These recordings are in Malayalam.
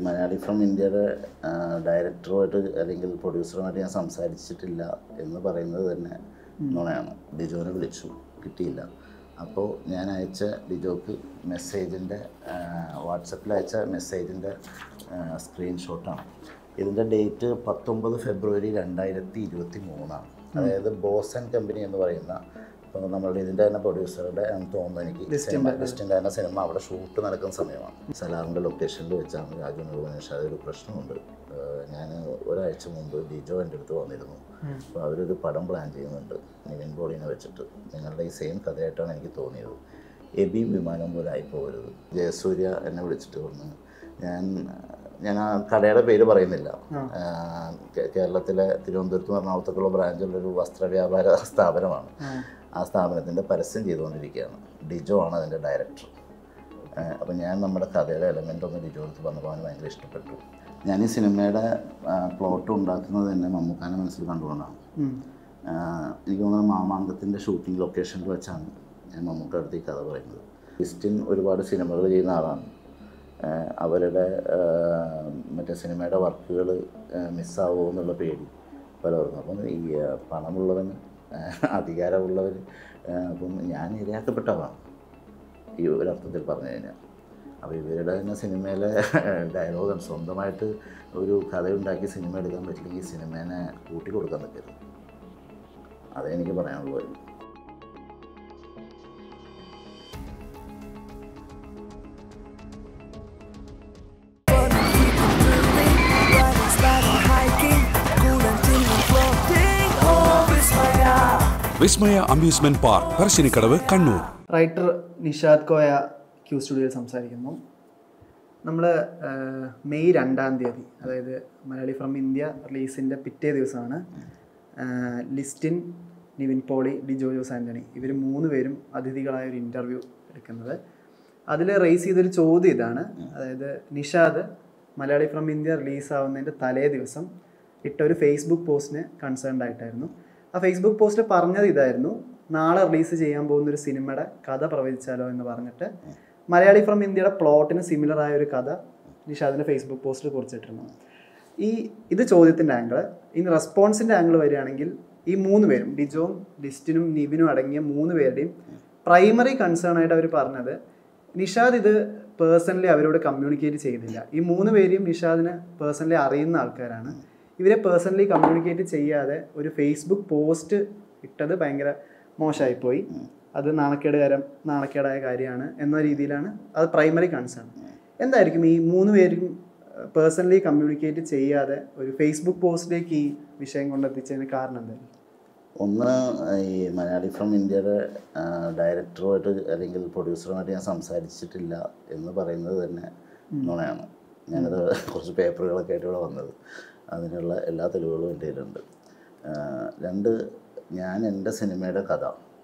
മലയാളി ഫ്രം ഇന്ത്യയുടെ ഡയറക്ടറുമായിട്ട് അല്ലെങ്കിൽ പ്രൊഡ്യൂസറുമായിട്ട് ഞാൻ സംസാരിച്ചിട്ടില്ല എന്ന് പറയുന്നത് തന്നെ നുണയാണ് ഡിജോനെ വിളിച്ചു കിട്ടിയില്ല അപ്പോൾ ഞാൻ അയച്ച ഡിജോക്ക് മെസ്സേജിൻ്റെ വാട്സപ്പിൽ അയച്ച മെസ്സേജിൻ്റെ സ്ക്രീൻഷോട്ടാണ് ഇതിൻ്റെ ഡേറ്റ് പത്തൊമ്പത് ഫെബ്രുവരി രണ്ടായിരത്തി ഇരുപത്തി മൂന്നാണ് അതായത് ബോസൻ കമ്പനി എന്ന് പറയുന്ന ഇപ്പോൾ നമ്മളുടെ ഇതിൻ്റെ തന്നെ പ്രൊഡ്യൂസറുടെ എന്ന് തോന്നുന്നു എനിക്ക് സിനിമ ലിസ്റ്റിൻ്റെ തന്നെ സിനിമ അവിടെ ഷൂട്ട് നടക്കുന്ന സമയമാണ് സലാറിൻ്റെ ലൊക്കേഷനിൽ വെച്ചാണ് രാജു നിർവഹിച്ച അതൊരു പ്രശ്നമുണ്ട് ഞാൻ ഒരാഴ്ച മുമ്പ് ഡിജോ എൻ്റെ അടുത്ത് വന്നിരുന്നു അപ്പോൾ അവരൊരു പടം പ്ലാൻ ചെയ്യുന്നുണ്ട് നിവിൻ പോളിനെ വെച്ചിട്ട് നിങ്ങളുടെ ഈ സെയിം കഥയായിട്ടാണ് എനിക്ക് തോന്നിയത് എബി വിമാനം പോലെ ആയിപ്പോകരുത് ജയസൂര്യ എന്നെ വിളിച്ചിട്ട് പറഞ്ഞു ഞാൻ ഞാൻ ആ കടയുടെ പേര് പറയുന്നില്ല ആ, കേ- കേരളത്തിലെ തിരുവനന്തപുരത്ത് എറണാകുളത്തൊക്കെയുള്ള ബ്രാഞ്ചുള്ളൊരു വസ്ത്ര വ്യാപാര സ്ഥാപനമാണ് ആ സ്ഥാപനത്തിൻ്റെ പരസ്യം ചെയ്തുകൊണ്ടിരിക്കുകയാണ് ഡിജോ ആണ് അതിൻ്റെ ഡയറക്ടർ അപ്പം ഞാൻ നമ്മുടെ കഥയുടെ എലമെൻ്റ് ഒന്ന് ഡിജോ എടുത്ത് പറഞ്ഞപ്പോൾ അവന് ഭയങ്കര ഇഷ്ടപ്പെട്ടു ഞാൻ ഈ സിനിമയുടെ പ്ലോട്ട് ഉണ്ടാക്കുന്നത് തന്നെ മമ്മൂക്കാനെ മനസ്സിൽ കണ്ടുകൊണ്ടാണ് ആഹ് എനിക്ക് തോന്നുന്നത് മാമാങ്കത്തിൻ്റെ ഷൂട്ടിംഗ് ലൊക്കേഷനിൽ വെച്ചാണ് ഞാൻ മമ്മൂക്ക അടുത്ത് ഈ കഥ പറയുന്നത് ക്രിസ്ത്യൻ ഒരുപാട് സിനിമകൾ ചെയ്യുന്ന ആളാണ് ആഹ് അവരുടെ ആഹ് മറ്റേ സിനിമയുടെ വർക്കുകൾ മിസ്സാവുമോ എന്നുള്ള പേടി പലർക്കും അപ്പം ഈ ആഹ് പണമുള്ളവന് ആഹ് അധികാരമുള്ളവർ ആഹ് അപ്പം ഞാൻ ഇരയാക്കപ്പെട്ടതാണ് ഈ ഒരർത്ഥത്തിൽ പറഞ്ഞു കഴിഞ്ഞാൽ അപ്പോൾ ഇവരുടെ തന്നെ സിനിമയിലെ ഡയലോഗാണ് സ്വന്തമായിട്ട് ഒരു കഥയുണ്ടാക്കി സിനിമ എടുക്കാൻ പറ്റില്ലെങ്കിൽ ഈ സിനിമേനെ കൂട്ടി കൊടുക്കാൻ നിൽക്കരുത് അതേ എനിക്ക് പറയാനുള്ളൂ Vismaya amusement park Parassinikkadavu Kannur writer Nishad Koya Q സ്റ്റുഡിയോയിൽ സംസാരിക്കുന്നു നമ്മൾ മെയ് രണ്ടാം തീയതി അതായത് മലയാളി ഫ്രം ഇന്ത്യ റിലീസിൻ്റെ പിറ്റേ ദിവസമാണ് ആഹ് ലിസ്റ്റിൻ നിവിൻ പോളി ഡിജോ ജോസ് ആൻ്റണി ഇവർ മൂന്ന് പേരും അതിഥികളായ ഒരു ഇൻ്റർവ്യൂ എടുക്കുന്നത് അതിൽ റേസ് ചെയ്തൊരു ചോദ്യം ഇതാണ് അതായത് നിഷാദ് മലയാളി ഫ്രം ഇന്ത്യ റിലീസാവുന്നതിൻ്റെ തലേ ദിവസം ഇട്ട ഒരു ഫേസ്ബുക്ക് പോസ്റ്റിന് കൺസേൺഡ് ആയിട്ടായിരുന്നു ആ ഫേസ്ബുക്ക് പോസ്റ്റിൽ പറഞ്ഞത് ഇതായിരുന്നു നാളെ റിലീസ് ചെയ്യാൻ പോകുന്ന ഒരു സിനിമയുടെ കഥ പ്രവചിച്ചാലോ എന്ന് പറഞ്ഞിട്ട് മലയാളി ഫ്രം ഇന്ത്യയുടെ പ്ലോട്ടിന് സിമിലർ ആയ ഒരു കഥ നിഷാദിൻ്റെ ഫേസ്ബുക്ക് പോസ്റ്റിൽ കുറിച്ചിട്ടിരുന്നു ഈ ഇത് ചോദ്യത്തിൻ്റെ ആംഗിൾ ഇനി റെസ്പോൺസിൻ്റെ ആംഗിൾ വരികയാണെങ്കിൽ ഈ മൂന്ന് പേരും ഡിജോയും ലിസ്റ്റിനും നിവിനും അടങ്ങിയ മൂന്ന് പേരുടെയും പ്രൈമറി കൺസേൺ ആയിട്ട് അവർ പറഞ്ഞത് നിഷാദ് ഇത് പേഴ്സണലി അവരോട് കമ്മ്യൂണിക്കേറ്റ് ചെയ്തില്ല ഈ മൂന്ന് പേരെയും നിഷാദിന് പേഴ്സണലി അറിയുന്ന ആൾക്കാരാണ് ഇവരെ പേഴ്സണലി കമ്മ്യൂണിക്കേറ്റ് ചെയ്യാതെ ഒരു ഫേസ്ബുക്ക് പോസ്റ്റ് ഇട്ടത് ഭയങ്കര മോശമായിപ്പോയി അത് നാണക്കേടുകരം നാണക്കേടായ കാര്യമാണ് എന്ന രീതിയിലാണ് അത് പ്രൈമറി കൺസേൺ എന്തായിരിക്കും ഈ മൂന്ന് പേരും പേഴ്സണലി കമ്മ്യൂണിക്കേറ്റ് ചെയ്യാതെ ഒരു ഫേസ്ബുക്ക് പോസ്റ്റിലേക്ക് ഈ വിഷയം കൊണ്ടെത്തിച്ചതിന് കാരണം എന്തായിരിക്കും ഒന്ന് ഈ മലയാളി ഫ്രം ഇന്ത്യയുടെ ഡയറക്ടറുമായിട്ട് അല്ലെങ്കിൽ പ്രൊഡ്യൂസറുമായിട്ട് ഞാൻ സംസാരിച്ചിട്ടില്ല എന്ന് പറയുന്നത് തന്നെ നുണയാണ് ഞാനത് കുറച്ച് പേപ്പറുകളൊക്കെ ആയിട്ട് ഇവിടെ വന്നത് അതിനുള്ള എല്ലാ തെളിവുകളും എൻ്റെ കയ്യിലുണ്ട് ആഹ് രണ്ട് ഞാൻ എൻ്റെ സിനിമയുടെ കഥ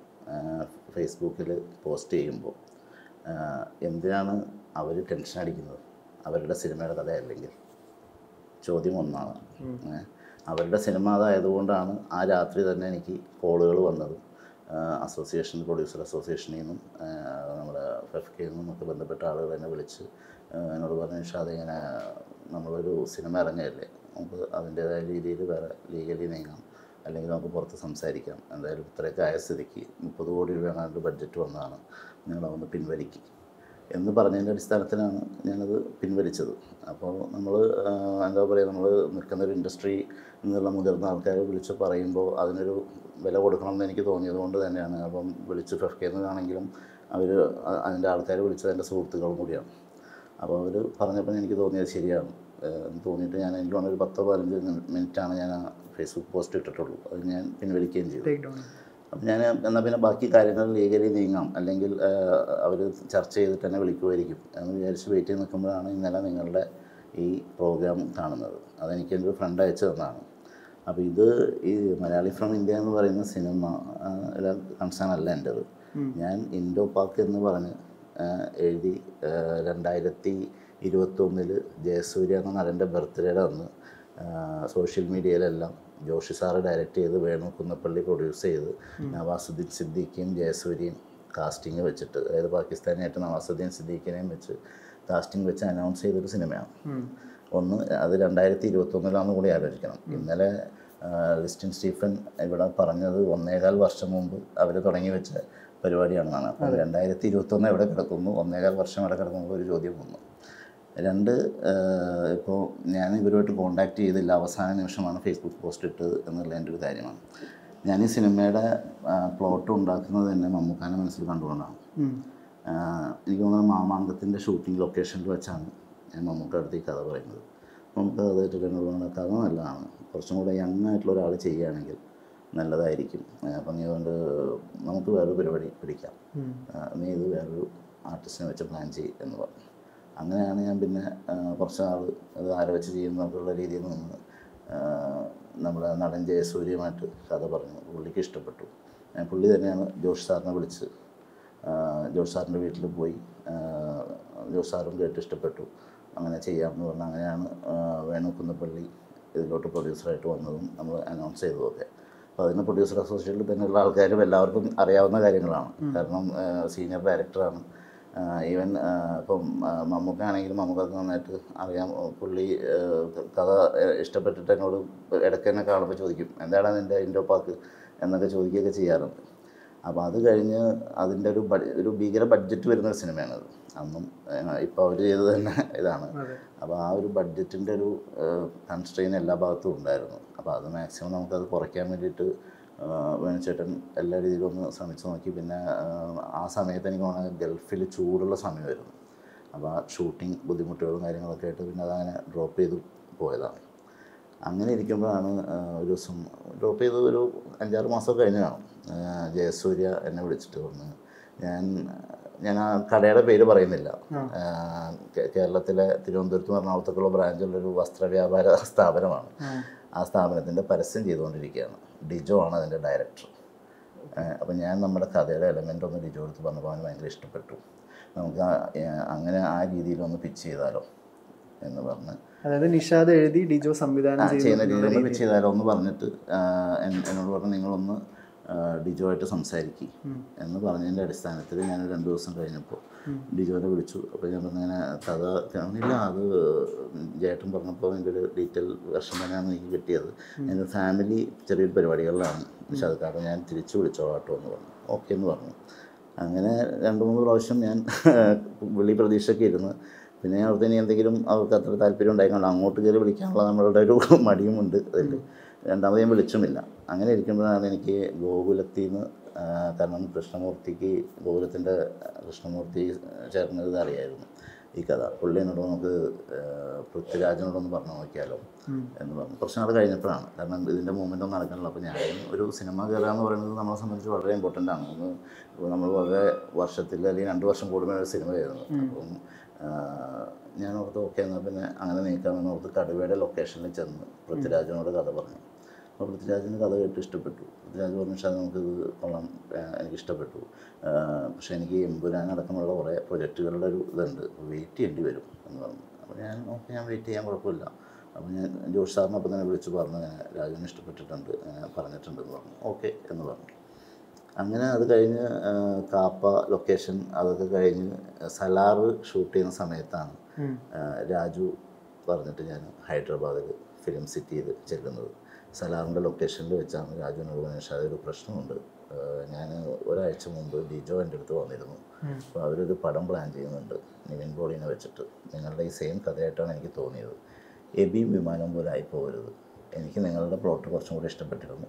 ഫേസ്ബുക്കിൽ പോസ്റ്റ് ചെയ്യുമ്പോൾ ആഹ് എന്തിനാണ് അവർ ടെൻഷൻ അടിക്കുന്നത് അവരുടെ സിനിമയുടെ കഥ അല്ലെങ്കിൽ ചോദ്യം ഒന്നാണ് ഏ, അവരുടെ സിനിമ അതായതുകൊണ്ടാണ് ആ രാത്രി തന്നെ എനിക്ക് കോളുകൾ വന്നത് അസോസിയേഷൻ പ്രൊഡ്യൂസർ അസോസിയേഷനിൽ നിന്നും ആ, നമ്മുടെ എഫ് കെയിൽ നിന്നും ഒക്കെ ബന്ധപ്പെട്ട ആളുകൾ എന്നെ വിളിച്ച് ആ, എന്നോട് പറഞ്ഞു പക്ഷേ ഇങ്ങനെ നമ്മളൊരു സിനിമ ഇറങ്ങുകയല്ലേ നമുക്ക് അതിൻ്റേതായ രീതിയിൽ വേറെ ലീഗലി നീങ്ങാം അല്ലെങ്കിൽ നമുക്ക് പുറത്ത് സംസാരിക്കാം എന്തായാലും ഇത്രയൊക്കെ ആയ സ്ഥിതിക്ക് മുപ്പത് കോടി രൂപയാണ് ബഡ്ജറ്റ് വന്നതാണ് നിങ്ങളതൊന്ന് പിൻവലിക്കും എന്ന് പറഞ്ഞതിൻ്റെ അടിസ്ഥാനത്തിലാണ് ഞാനത് പിൻവലിച്ചത് അപ്പോൾ നമ്മൾ എന്താ പറയുക നമ്മൾ നിൽക്കുന്ന ഒരു ഇൻഡസ്ട്രി എന്നുള്ള മുതിർന്ന ആൾക്കാരെ വിളിച്ച് പറയുമ്പോൾ അതിനൊരു വില കൊടുക്കണമെന്ന് എനിക്ക് തോന്നിയത് കൊണ്ട് തന്നെയാണ് അപ്പം വിളിച്ച് ഫെഫ്കെന്നാണെങ്കിലും അവർ അതിൻ്റെ ആൾക്കാർ വിളിച്ചത് എൻ്റെ സുഹൃത്തുക്കളും കൂടിയാണ് അപ്പോൾ അവർ പറഞ്ഞപ്പോൾ എനിക്ക് തോന്നിയത് ശരിയാണ് ഏഹ് എന്ന് തോന്നിയിട്ട് ഞാൻ എനിക്ക് തോന്നുന്നു ഒരു പത്തോ പതിനഞ്ച് മിനിറ്റാണ് ഞാൻ ആ ഫേസ്ബുക്ക് പോസ്റ്റ് ഇട്ടിട്ടുള്ളൂ അത് ഞാൻ പിൻവലിക്കുകയും ചെയ്തു ടേക്ക് ഡൗൺ അപ്പം ഞാൻ എന്നാൽ പിന്നെ ബാക്കി കാര്യങ്ങൾ ലീഗലി നീങ്ങാം അല്ലെങ്കിൽ അവർ ചർച്ച ചെയ്തിട്ട് തന്നെ വിളിക്കുമായിരിക്കും എന്ന് വിചാരിച്ച് വെയിറ്റ് ചെയ്ത് നിൽക്കുമ്പോഴാണ് ഇന്നലെ നിങ്ങളുടെ ഈ പ്രോഗ്രാം കാണുന്നത് അതെനിക്ക് എൻ്റെ ഒരു ഫ്രണ്ട് അയച്ചു തന്നതാണ് അപ്പോൾ ഇത് ഈ മലയാളി ഫ്രം ഇന്ത്യ എന്ന് പറയുന്ന സിനിമ കൺസേൺ അല്ല എൻ്റെത് ഞാൻ ഇൻഡോ പാക്ക് എന്ന് പറഞ്ഞ് ആ, എഴുതി ആ, രണ്ടായിരത്തി ഇരുപത്തൊന്നിൽ ജയസൂര്യ എന്ന നടൻ്റെ ബർത്ത്ഡേയുടെ അന്ന് സോഷ്യൽ മീഡിയയിലെല്ലാം ജോഷി സാറ് ഡയറക്റ്റ് ചെയ്ത് വേണു കുന്നപ്പള്ളി പ്രൊഡ്യൂസ് ചെയ്ത് നവാസുദ്ദീൻ സിദ്ദീഖിയും ജയസൂര്യയും കാസ്റ്റിംഗ് വെച്ചിട്ട് അതായത് പാകിസ്ഥാനായിട്ട് നവാസുദ്ദീൻ സിദ്ദീഖിനെയും വെച്ച് കാസ്റ്റിംഗ് വെച്ച് അനൗൺസ് ചെയ്തൊരു സിനിമയാണ് ഒന്ന് അത് രണ്ടായിരത്തി ഇരുപത്തൊന്നിലാണെന്ന് കൂടി ആലോചിക്കണം ഇന്നലെ ആ, ലിസ്റ്റിൻ സ്റ്റീഫൻ ഇവിടെ പറഞ്ഞത് ഒന്നേകാൽ വർഷം മുമ്പ് അവർ തുടങ്ങി വെച്ച പരിപാടിയാണെന്നാണ് അപ്പോൾ രണ്ടായിരത്തി ഇരുപത്തൊന്ന് എവിടെ കിടക്കുന്നു ഒന്നേകാൽ വർഷം എവിടെ കിടക്കുന്നു ഒരു ചോദ്യം വന്നു രണ്ട് ഇപ്പോൾ ഞാൻ ഇവരുമായിട്ട് കോണ്ടാക്ട് ചെയ്തില്ല അവസാന നിമിഷമാണ് ഫേസ്ബുക്ക് പോസ്റ്റ് ഇട്ടത് എന്നുള്ള എൻ്റെ ഒരു കാര്യമാണ് ഞാൻ ഈ സിനിമയുടെ പ്ലോട്ട് ഉണ്ടാക്കുന്നത് തന്നെ മമ്മൂക്കാനെ മനസ്സിൽ കണ്ടുകൊണ്ടാണ് ആഹ് എനിക്ക് തോന്നുന്നത് മാമാങ്കത്തിൻ്റെ ഷൂട്ടിംഗ് ലൊക്കേഷനിൽ വെച്ചാണ് ഞാൻ മമ്മൂക്ക അടുത്ത് ഈ കഥ പറയുന്നത് നമുക്ക് അത് ഇട്ടിട്ടുണ്ട് കഥ നല്ലതാണ് കുറച്ചും കൂടെ യങ് ആയിട്ടുള്ള ഒരാൾ ചെയ്യുകയാണെങ്കിൽ നല്ലതായിരിക്കും ആഹ് അപ്പം നീ അതുകൊണ്ട് നമുക്ക് വേറൊരു പരിപാടി പിടിക്കാം ആഹ് നീ ഇത് വേറൊരു ആർട്ടിസ്റ്റിനെ വെച്ച് പ്ലാൻ ചെയ്യും എന്ന് പറഞ്ഞു അങ്ങനെയാണ് ഞാൻ പിന്നെ ആഹ് കുറച്ച് നാൾ അത് ആരെ വെച്ച് ചെയ്യുന്നതൊക്കെയുള്ള രീതിയിൽ നിന്ന് ആഹ് നമ്മുടെ നടൻ ജയസൂര്യയുമായിട്ട് കഥ പറഞ്ഞു പുള്ളിക്ക് ഇഷ്ടപ്പെട്ടു ഞാൻ പുള്ളി തന്നെയാണ് ജോഷ് സാറിനെ വിളിച്ച് ആഹ് ജോഷ് സാറിൻ്റെ വീട്ടിൽ പോയി ആഹ് ജോഷ് സാറും കേട്ട് ഇഷ്ടപ്പെട്ടു അങ്ങനെ ചെയ്യാമെന്ന് പറഞ്ഞ് അങ്ങനെയാണ് ആഹ് വേണു കുന്നപ്പള്ളി ഇതിലോട്ട് പ്രൊഡ്യൂസറായിട്ട് വന്നതും നമ്മൾ അനൗൺസ് ചെയ്തതൊക്കെ അപ്പോൾ അതിന് പ്രൊഡ്യൂസർ അസോസിയേഷനിൽ തന്നെയുള്ള ആൾക്കാരും എല്ലാവർക്കും അറിയാവുന്ന കാര്യങ്ങളാണ് കാരണം സീനിയർ ഡയറക്ടറാണ് ഈവൻ ഇപ്പം ആഹ് മമ്മൂക്കാണെങ്കിലും മമ്മൂക്കൊക്കെ നന്നായിട്ട് അറിയാം പുള്ളി ആഹ് കഥ ആഹ് ഇഷ്ടപ്പെട്ടിട്ട് എന്നോട് ഇടയ്ക്ക് തന്നെ കാണുമ്പോൾ ചോദിക്കും എന്താണ് നിൻ്റെ ഇൻഡോ പാക്ക് എന്നൊക്കെ ചോദിക്കുകയൊക്കെ ചെയ്യാറുണ്ട് അപ്പോൾ അത് കഴിഞ്ഞ് അതിൻ്റെ ഒരു ബഡ് ഒരു ഭീകര ബഡ്ജറ്റ് വരുന്ന ഒരു സിനിമയാണത് അന്നും ഇപ്പോൾ അവർ ചെയ്തത് തന്നെ ഇതാണ് അപ്പോൾ ആ ഒരു ബഡ്ജറ്റിൻ്റെ ഒരു കൺസ്ട്രെയിൻ എല്ലാ ഭാഗത്തും ഉണ്ടായിരുന്നു അപ്പോൾ അത് മാക്സിമം നമുക്കത് കുറയ്ക്കാൻ വേണ്ടിയിട്ട് വേണിച്ചേട്ടൻ എല്ലാ രീതിയിലും ഒന്ന് ശ്രമിച്ചു നോക്കി പിന്നെ ആ, ആ സമയത്ത് എനിക്ക് തോന്നുന്നത് ഗൾഫിൽ ചൂടുള്ള സമയമായിരുന്നു അപ്പോൾ ആ ഷൂട്ടിംഗ് ബുദ്ധിമുട്ടുകളും കാര്യങ്ങളൊക്കെ ആയിട്ട് പിന്നെ അതങ്ങനെ ഡ്രോപ്പ് ചെയ്ത് പോയതാണ് അങ്ങനെ ഇരിക്കുമ്പോഴാണ് ആ, ഒരു ദിവസം ഡ്രോപ്പ് ചെയ്ത് ഒരു അഞ്ചാറ് മാസം കഴിഞ്ഞ് കാണും ആ, ജയസൂര്യ എന്നെ വിളിച്ചിട്ട് വന്ന് ഞാൻ ഞാൻ ആ കടയുടെ പേര് പറയുന്നില്ല ആ, കേ- കേരളത്തിലെ തിരുവനന്തപുരത്തും എറണാകുളത്തൊക്കെയുള്ള ബ്രാഞ്ചുള്ളൊരു വസ്ത്രവ്യാപാര സ്ഥാപനമാണ് ആ സ്ഥാപനത്തിൻ്റെ പരസ്യം ചെയ്തുകൊണ്ടിരിക്കുകയാണ് ഡിജോ ആണ് അതിൻ്റെ ഡയറക്ടർ അപ്പം ഞാൻ നമ്മുടെ കഥയുടെ എലമെൻ്റ് ഒന്ന് ഡിജോ എടുത്ത് പറഞ്ഞപ്പോൾ അവന് ഭയങ്കര ഇഷ്ടപ്പെട്ടു നമുക്ക് ആ- ഏ- അങ്ങനെ ആ രീതിയിലൊന്ന് പിച്ച് ചെയ്താലോ എന്ന് പറഞ്ഞ് അതായത് നിഷാദ് എഴുതി ഡിജോ സംവിധാനം ആ, ചെയ്യുന്ന ചെയ്തു രീതിയിൽ ഒന്ന് പിച്ച് ചെയ്താലോ എന്ന് പറഞ്ഞിട്ട് ആ, എൻ- എന്നോട് പറഞ്ഞു നിങ്ങളൊന്ന് ആ, ഡിജോ ആയിട്ട് സംസാരിക്കും എന്ന് പറഞ്ഞതിൻ്റെ അടിസ്ഥാനത്തിൽ ഞാൻ രണ്ട് ദിവസം കഴിഞ്ഞപ്പോൾ ഡിജോനെ വിളിച്ചു അപ്പോൾ ഞാൻ പറഞ്ഞു ഇങ്ങനെ കഥ കാണില്ല അത് ജേട്ടൻ പറഞ്ഞപ്പോൾ എൻ്റെ ഒരു ഡീറ്റെയിൽ വെർഷൻ തന്നെയാണ് എനിക്ക് കിട്ടിയത് എൻ്റെ ഫാമിലി ചെറിയൊരു പരിപാടികളിലാണ് പക്ഷെ അത് കാരണം ഞാൻ തിരിച്ചു വിളിച്ചോളാട്ടോ എന്ന് പറഞ്ഞു ഓക്കെ എന്ന് പറഞ്ഞു അങ്ങനെ രണ്ട് മൂന്ന് പ്രാവശ്യം ഞാൻ വിളി പ്രതീക്ഷയ്ക്ക് ഇരുന്ന് പിന്നെ ഞാൻ അവിടുത്തെ ഇനി എന്തെങ്കിലും അവർക്ക് അത്ര താല്പര്യം ഉണ്ടായിക്കൊണ്ട് അങ്ങോട്ട് കയറി വിളിക്കാനുള്ള നമ്മളുടെ ഒരു മടിയുമുണ്ട് അതിൽ രണ്ടാമത് ഞാൻ വിളിച്ചുമില്ല അങ്ങനെ ഇരിക്കുമ്പോഴാണ് എനിക്ക് ഗോകുലത്തിൽ നിന്ന് ആ, കാരണം കൃഷ്ണമൂർത്തിക്ക് ഗോകുലത്തിൻ്റെ കൃഷ്ണമൂർത്തി ചേർന്നത് ഇത് അറിയായിരുന്നു ഈ കഥ പുള്ളി എന്നോട് നമുക്ക് ആ, പൃഥ്വിരാജിനോടൊന്ന് പറഞ്ഞു നോക്കിയാലോ എന്ന് പറഞ്ഞു കുറച്ച് നാൾ കഴിഞ്ഞപ്പോഴാണ് കാരണം ഇതിൻ്റെ മൂവ്മെൻ്റ് ഒന്നും നടക്കണില്ല അപ്പോൾ ഞാൻ ഒരു സിനിമ കയറുക എന്ന് പറയുന്നത് നമ്മളെ സംബന്ധിച്ച് വളരെ ഇമ്പോർട്ടൻ്റ് ആണ് ഒന്ന് നമ്മൾ വളരെ വർഷത്തിൽ അല്ലെങ്കിൽ രണ്ട് വർഷം കൂടുമ്പോൾ ഒരു സിനിമ ചെയ്യുന്നത് അപ്പം ആ, ഞാൻ ഓർത്ത് ഓക്കെ എന്നാൽ പിന്നെ അങ്ങനെ നീക്കാമെന്ന് ഓർത്ത് കടുവയുടെ ലൊക്കേഷനിൽ ചെന്ന് പൃഥ്വിരാജിനോട് കഥ പറഞ്ഞു അപ്പോൾ പൃഥ്വിരാജിന് കഥ കേട്ട് ഇഷ്ടപ്പെട്ടു പൃഥ്വിരാജ് പറഞ്ഞു പക്ഷേ നമുക്കിത് കൊള്ളാം ആ, എനിക്ക് ഇഷ്ടപ്പെട്ടു ആ, പക്ഷേ എനിക്ക് എമ്പുരാൻ അടക്കമുള്ള കുറേ പ്രൊജക്റ്റുകളുടെ ഒരു ഇതുണ്ട് വെയിറ്റ് ചെയ്യേണ്ടി വരും എന്ന് പറഞ്ഞു അപ്പോൾ ഞാൻ ഓക്കെ ഞാൻ വെയിറ്റ് ചെയ്യാൻ കുഴപ്പമില്ല അപ്പോൾ ഞാൻ ജോഷ് സാറിനെ അപ്പം തന്നെ വിളിച്ച് പറഞ്ഞു അങ്ങനെ രാജുവിന് ഇഷ്ടപ്പെട്ടിട്ടുണ്ട് അങ്ങനെ പറഞ്ഞിട്ടുണ്ടെന്ന് പറഞ്ഞു ഓക്കെ എന്ന് പറഞ്ഞു അങ്ങനെ അത് കഴിഞ്ഞ് ആ, കാപ്പ ലൊക്കേഷൻ അതൊക്കെ കഴിഞ്ഞ് സലാറ് ഷൂട്ട് ചെയ്യുന്ന സമയത്താണ് ആ, രാജു പറഞ്ഞിട്ട് ഞാൻ ഹൈദരാബാദിൽ ഫിലിം സിറ്റിയിൽ ചെല്ലുന്നത് സലാറിൻ്റെ ലൊക്കേഷനിൽ വെച്ചാണ് രാജുവിനോട് പറഞ്ഞ ഒരു പ്രശ്നമുണ്ട് ഞാൻ ഒരാഴ്ച മുമ്പ് ഡിജോ എൻ്റെ അടുത്ത് വന്നിരുന്നു അപ്പോൾ അവരൊരു പടം പ്ലാൻ ചെയ്യുന്നുണ്ട് നിവിൻ പോളിനെ വെച്ചിട്ട് നിങ്ങളുടെ ഈ സെയിം കഥയായിട്ടാണ് എനിക്ക് തോന്നിയത് എബിയും വിമാനം പോലെ ആയി പോകരുത് എനിക്ക് നിങ്ങളുടെ പ്ലോട്ട് കുറച്ചും കൂടി ഇഷ്ടപ്പെട്ടിരുന്നു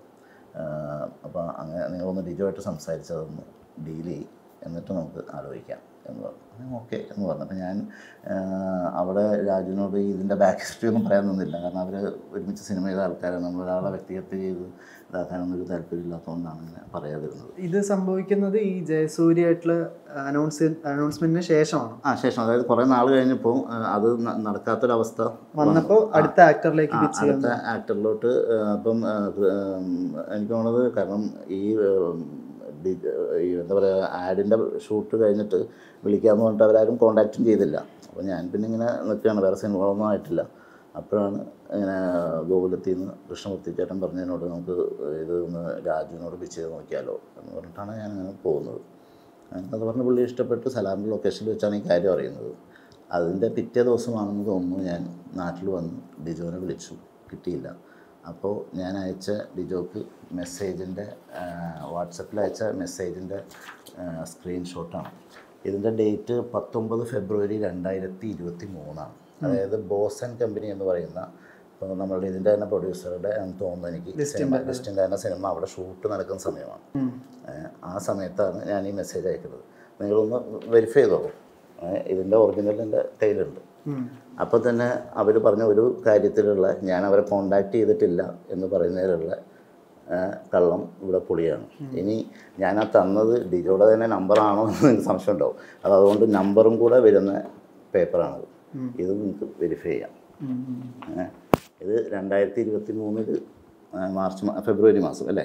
അപ്പോൾ അങ്ങനെ നിങ്ങളൊന്ന് ഡിജോയായിട്ട് സംസാരിച്ചതൊന്ന് ഡീൽ ചെയ്യും എന്നിട്ട് നമുക്ക് ആലോചിക്കാം എന്ന് പറഞ്ഞു ഓക്കെ എന്ന് പറഞ്ഞു അപ്പോൾ ഞാൻ ആ, അവിടെ രാജുവിനോട് ഇതിൻ്റെ ബാക്ക് ഹിസ്റ്ററി ഒന്നും പറയാൻ നിന്നില്ല കാരണം അവർ ഒരുമിച്ച് സിനിമ ചെയ്ത ആൾക്കാരാണ് നമ്മളൊരാളെ വ്യക്തിഗത ചെയ്ത് ഇതാക്കാനൊന്നും ഒരു താല്പര്യമില്ലാത്തതുകൊണ്ടാണ് ഇങ്ങനെ പറയാതിരുന്നത് ഇത് സംഭവിക്കുന്നത് ഈ ജയസൂര്യായിട്ടുള്ള അനൗൺസ് അനൗൺസ്മെന്റിന് ശേഷമാണ് ആ ശേഷം അതായത് കുറേ നാൾ കഴിഞ്ഞപ്പോൾ ആ, അത് ന- നടക്കാത്തൊരവസ്ഥ വന്നപ്പോൾ അടുത്ത ആക്ടറിലേക്ക് ആ, പിച്ച് ചെയ്യാൻ അടുത്ത ആക്ടറിലോട്ട് ആ, അപ്പം ആ, കൃ- ഉം, എനിക്ക് തോന്നുന്നത് കാരണം ഈ ഉം, ഡി- ഈ എന്താ പറയുക ആഡിൻ്റെ ഷൂട്ട് കഴിഞ്ഞിട്ട് വിളിക്കാമെന്ന് പറഞ്ഞിട്ട് അവരാരും കോണ്ടാക്റ്റും ചെയ്തില്ല അപ്പോൾ ഞാൻ പിന്നെ ഇങ്ങനെ നിൽക്കുകയാണ് വേറെ സിനിമകളൊന്നും ആയിട്ടില്ല അപ്പോഴാണ് ഇങ്ങനെ ഗോകുലത്തിൽ നിന്ന് കൃഷ്ണമൂർത്തി ചേട്ടൻ പറഞ്ഞതിനോട് നമുക്ക് ഇത് ഒന്ന് രാജുവിനോട് പിച്ച് ചെയ്ത് നോക്കിയാലോ എന്ന് പറഞ്ഞിട്ടാണ് ഞാൻ അങ്ങനെ പോകുന്നത് അത് പറഞ്ഞ് പുള്ളി ഇഷ്ടപ്പെട്ട് സലാമിൻ്റെ ലൊക്കേഷനിൽ വെച്ചാണ് ഈ കാര്യം അറിയുന്നത് അതിൻ്റെ പിറ്റേ ദിവസമാണെന്ന് തോന്നുന്നു ഞാൻ നാട്ടിൽ വന്ന് ഡിജോനെ വിളിച്ചു കിട്ടിയില്ല അപ്പോൾ ഞാൻ അയച്ച ഡിജോക്ക് മെസ്സേജിൻ്റെ വാട്സപ്പിൽ അയച്ച മെസ്സേജിൻ്റെ സ്ക്രീൻഷോട്ടാണ് ഇതിൻ്റെ ഡേറ്റ് പത്തൊമ്പത് ഫെബ്രുവരി രണ്ടായിരത്തി ഇരുപത്തി മൂന്നാണ് അതായത് ബോസൻ കമ്പനി എന്ന് പറയുന്ന ഇപ്പോൾ നമ്മളുടെ ഇതിൻ്റെ തന്നെ പ്രൊഡ്യൂസറുടെ എന്ന് തോന്നുന്നു എനിക്ക് സിനിമ ലിസ്റ്റിൻ്റെ തന്നെ സിനിമ അവിടെ ഷൂട്ട് നടക്കുന്ന സമയമാണ് ഏഹ് ആ സമയത്താണ് ഞാൻ ഈ മെസ്സേജ് അയക്കുന്നത് നിങ്ങളൊന്ന് വെരിഫൈ ചെയ്തോളൂ ഏഹ് ഇതിൻ്റെ ഒറിജിനൽ എൻ്റെ കയ്യിലുണ്ട് അപ്പോൾ തന്നെ അവർ പറഞ്ഞ ഒരു കാര്യത്തിലുള്ള ഞാൻ അവരെ കോണ്ടാക്ട് ചെയ്തിട്ടില്ല എന്ന് പറയുന്നതിലുള്ള ഏഹ് കള്ളം ഇവിടെ പൊളിയാണ് ഇനി ഞാൻ ആ തന്നത് ഡിജോയുടെ തന്നെ നമ്പറാണോ എന്ന് നിങ്ങൾക്ക് സംശയം ഉണ്ടാവും അത് അതുകൊണ്ട് നമ്പറും കൂടെ വരുന്ന പേപ്പറാണത് ഇത് നിങ്ങൾക്ക് വെരിഫൈ ചെയ്യാം ഏഹ് ഇത് രണ്ടായിരത്തി ഇരുപത്തി മൂന്നിൽ മാർച്ച് മാ- ഫെബ്രുവരി മാസം അല്ലേ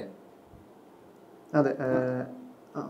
അതെ ഏഹ്, ആ.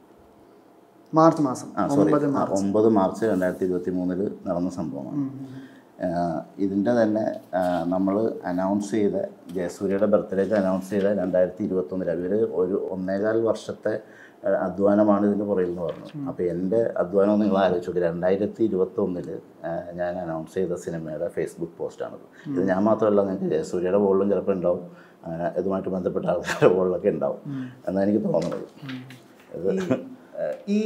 മാർച്ച് മാസം ആ സോറി ഒമ്പത് മാർച്ച് ഒമ്പത് മാർച്ച് രണ്ടായിരത്തി ഇരുപത്തി മൂന്നിൽ നടന്ന സംഭവമാണ് ആഹ് ഇതിൻ്റെ തന്നെ നമ്മൾ അനൗൺസ് ചെയ്ത ജയസൂര്യയുടെ ബർത്ത്ഡേക്ക് അനൗൺസ് ചെയ്ത രണ്ടായിരത്തി ഇരുപത്തൊന്നിൽ അവർ ഒരു ഒന്നേകാൽ വർഷത്തെ ആഹ് അധ്വാനമാണ് ഇതിന് പുറകിൽ എന്ന് പറഞ്ഞു അപ്പോൾ എൻ്റെ അധ്വാനം നിങ്ങൾ ആലോചിച്ച് നോക്കി രണ്ടായിരത്തി ഇരുപത്തൊന്നിൽ ഞാൻ അനൗൺസ് ചെയ്ത സിനിമയുടെ ഫേസ്ബുക്ക് പോസ്റ്റാണത് ഇത് ഞാൻ മാത്രമല്ല നിങ്ങൾക്ക് ജയസൂര്യയുടെ ബോളിലും ചിലപ്പോൾ ഉണ്ടാവും അങ്ങനെ ഇതുമായിട്ട് ബന്ധപ്പെട്ട ആൾക്കാരുടെ ബോളിലൊക്കെ ഉണ്ടാവും എന്നാണ് എനിക്ക് തോന്നുന്നത് ഇത് ഏഹ്, ഈ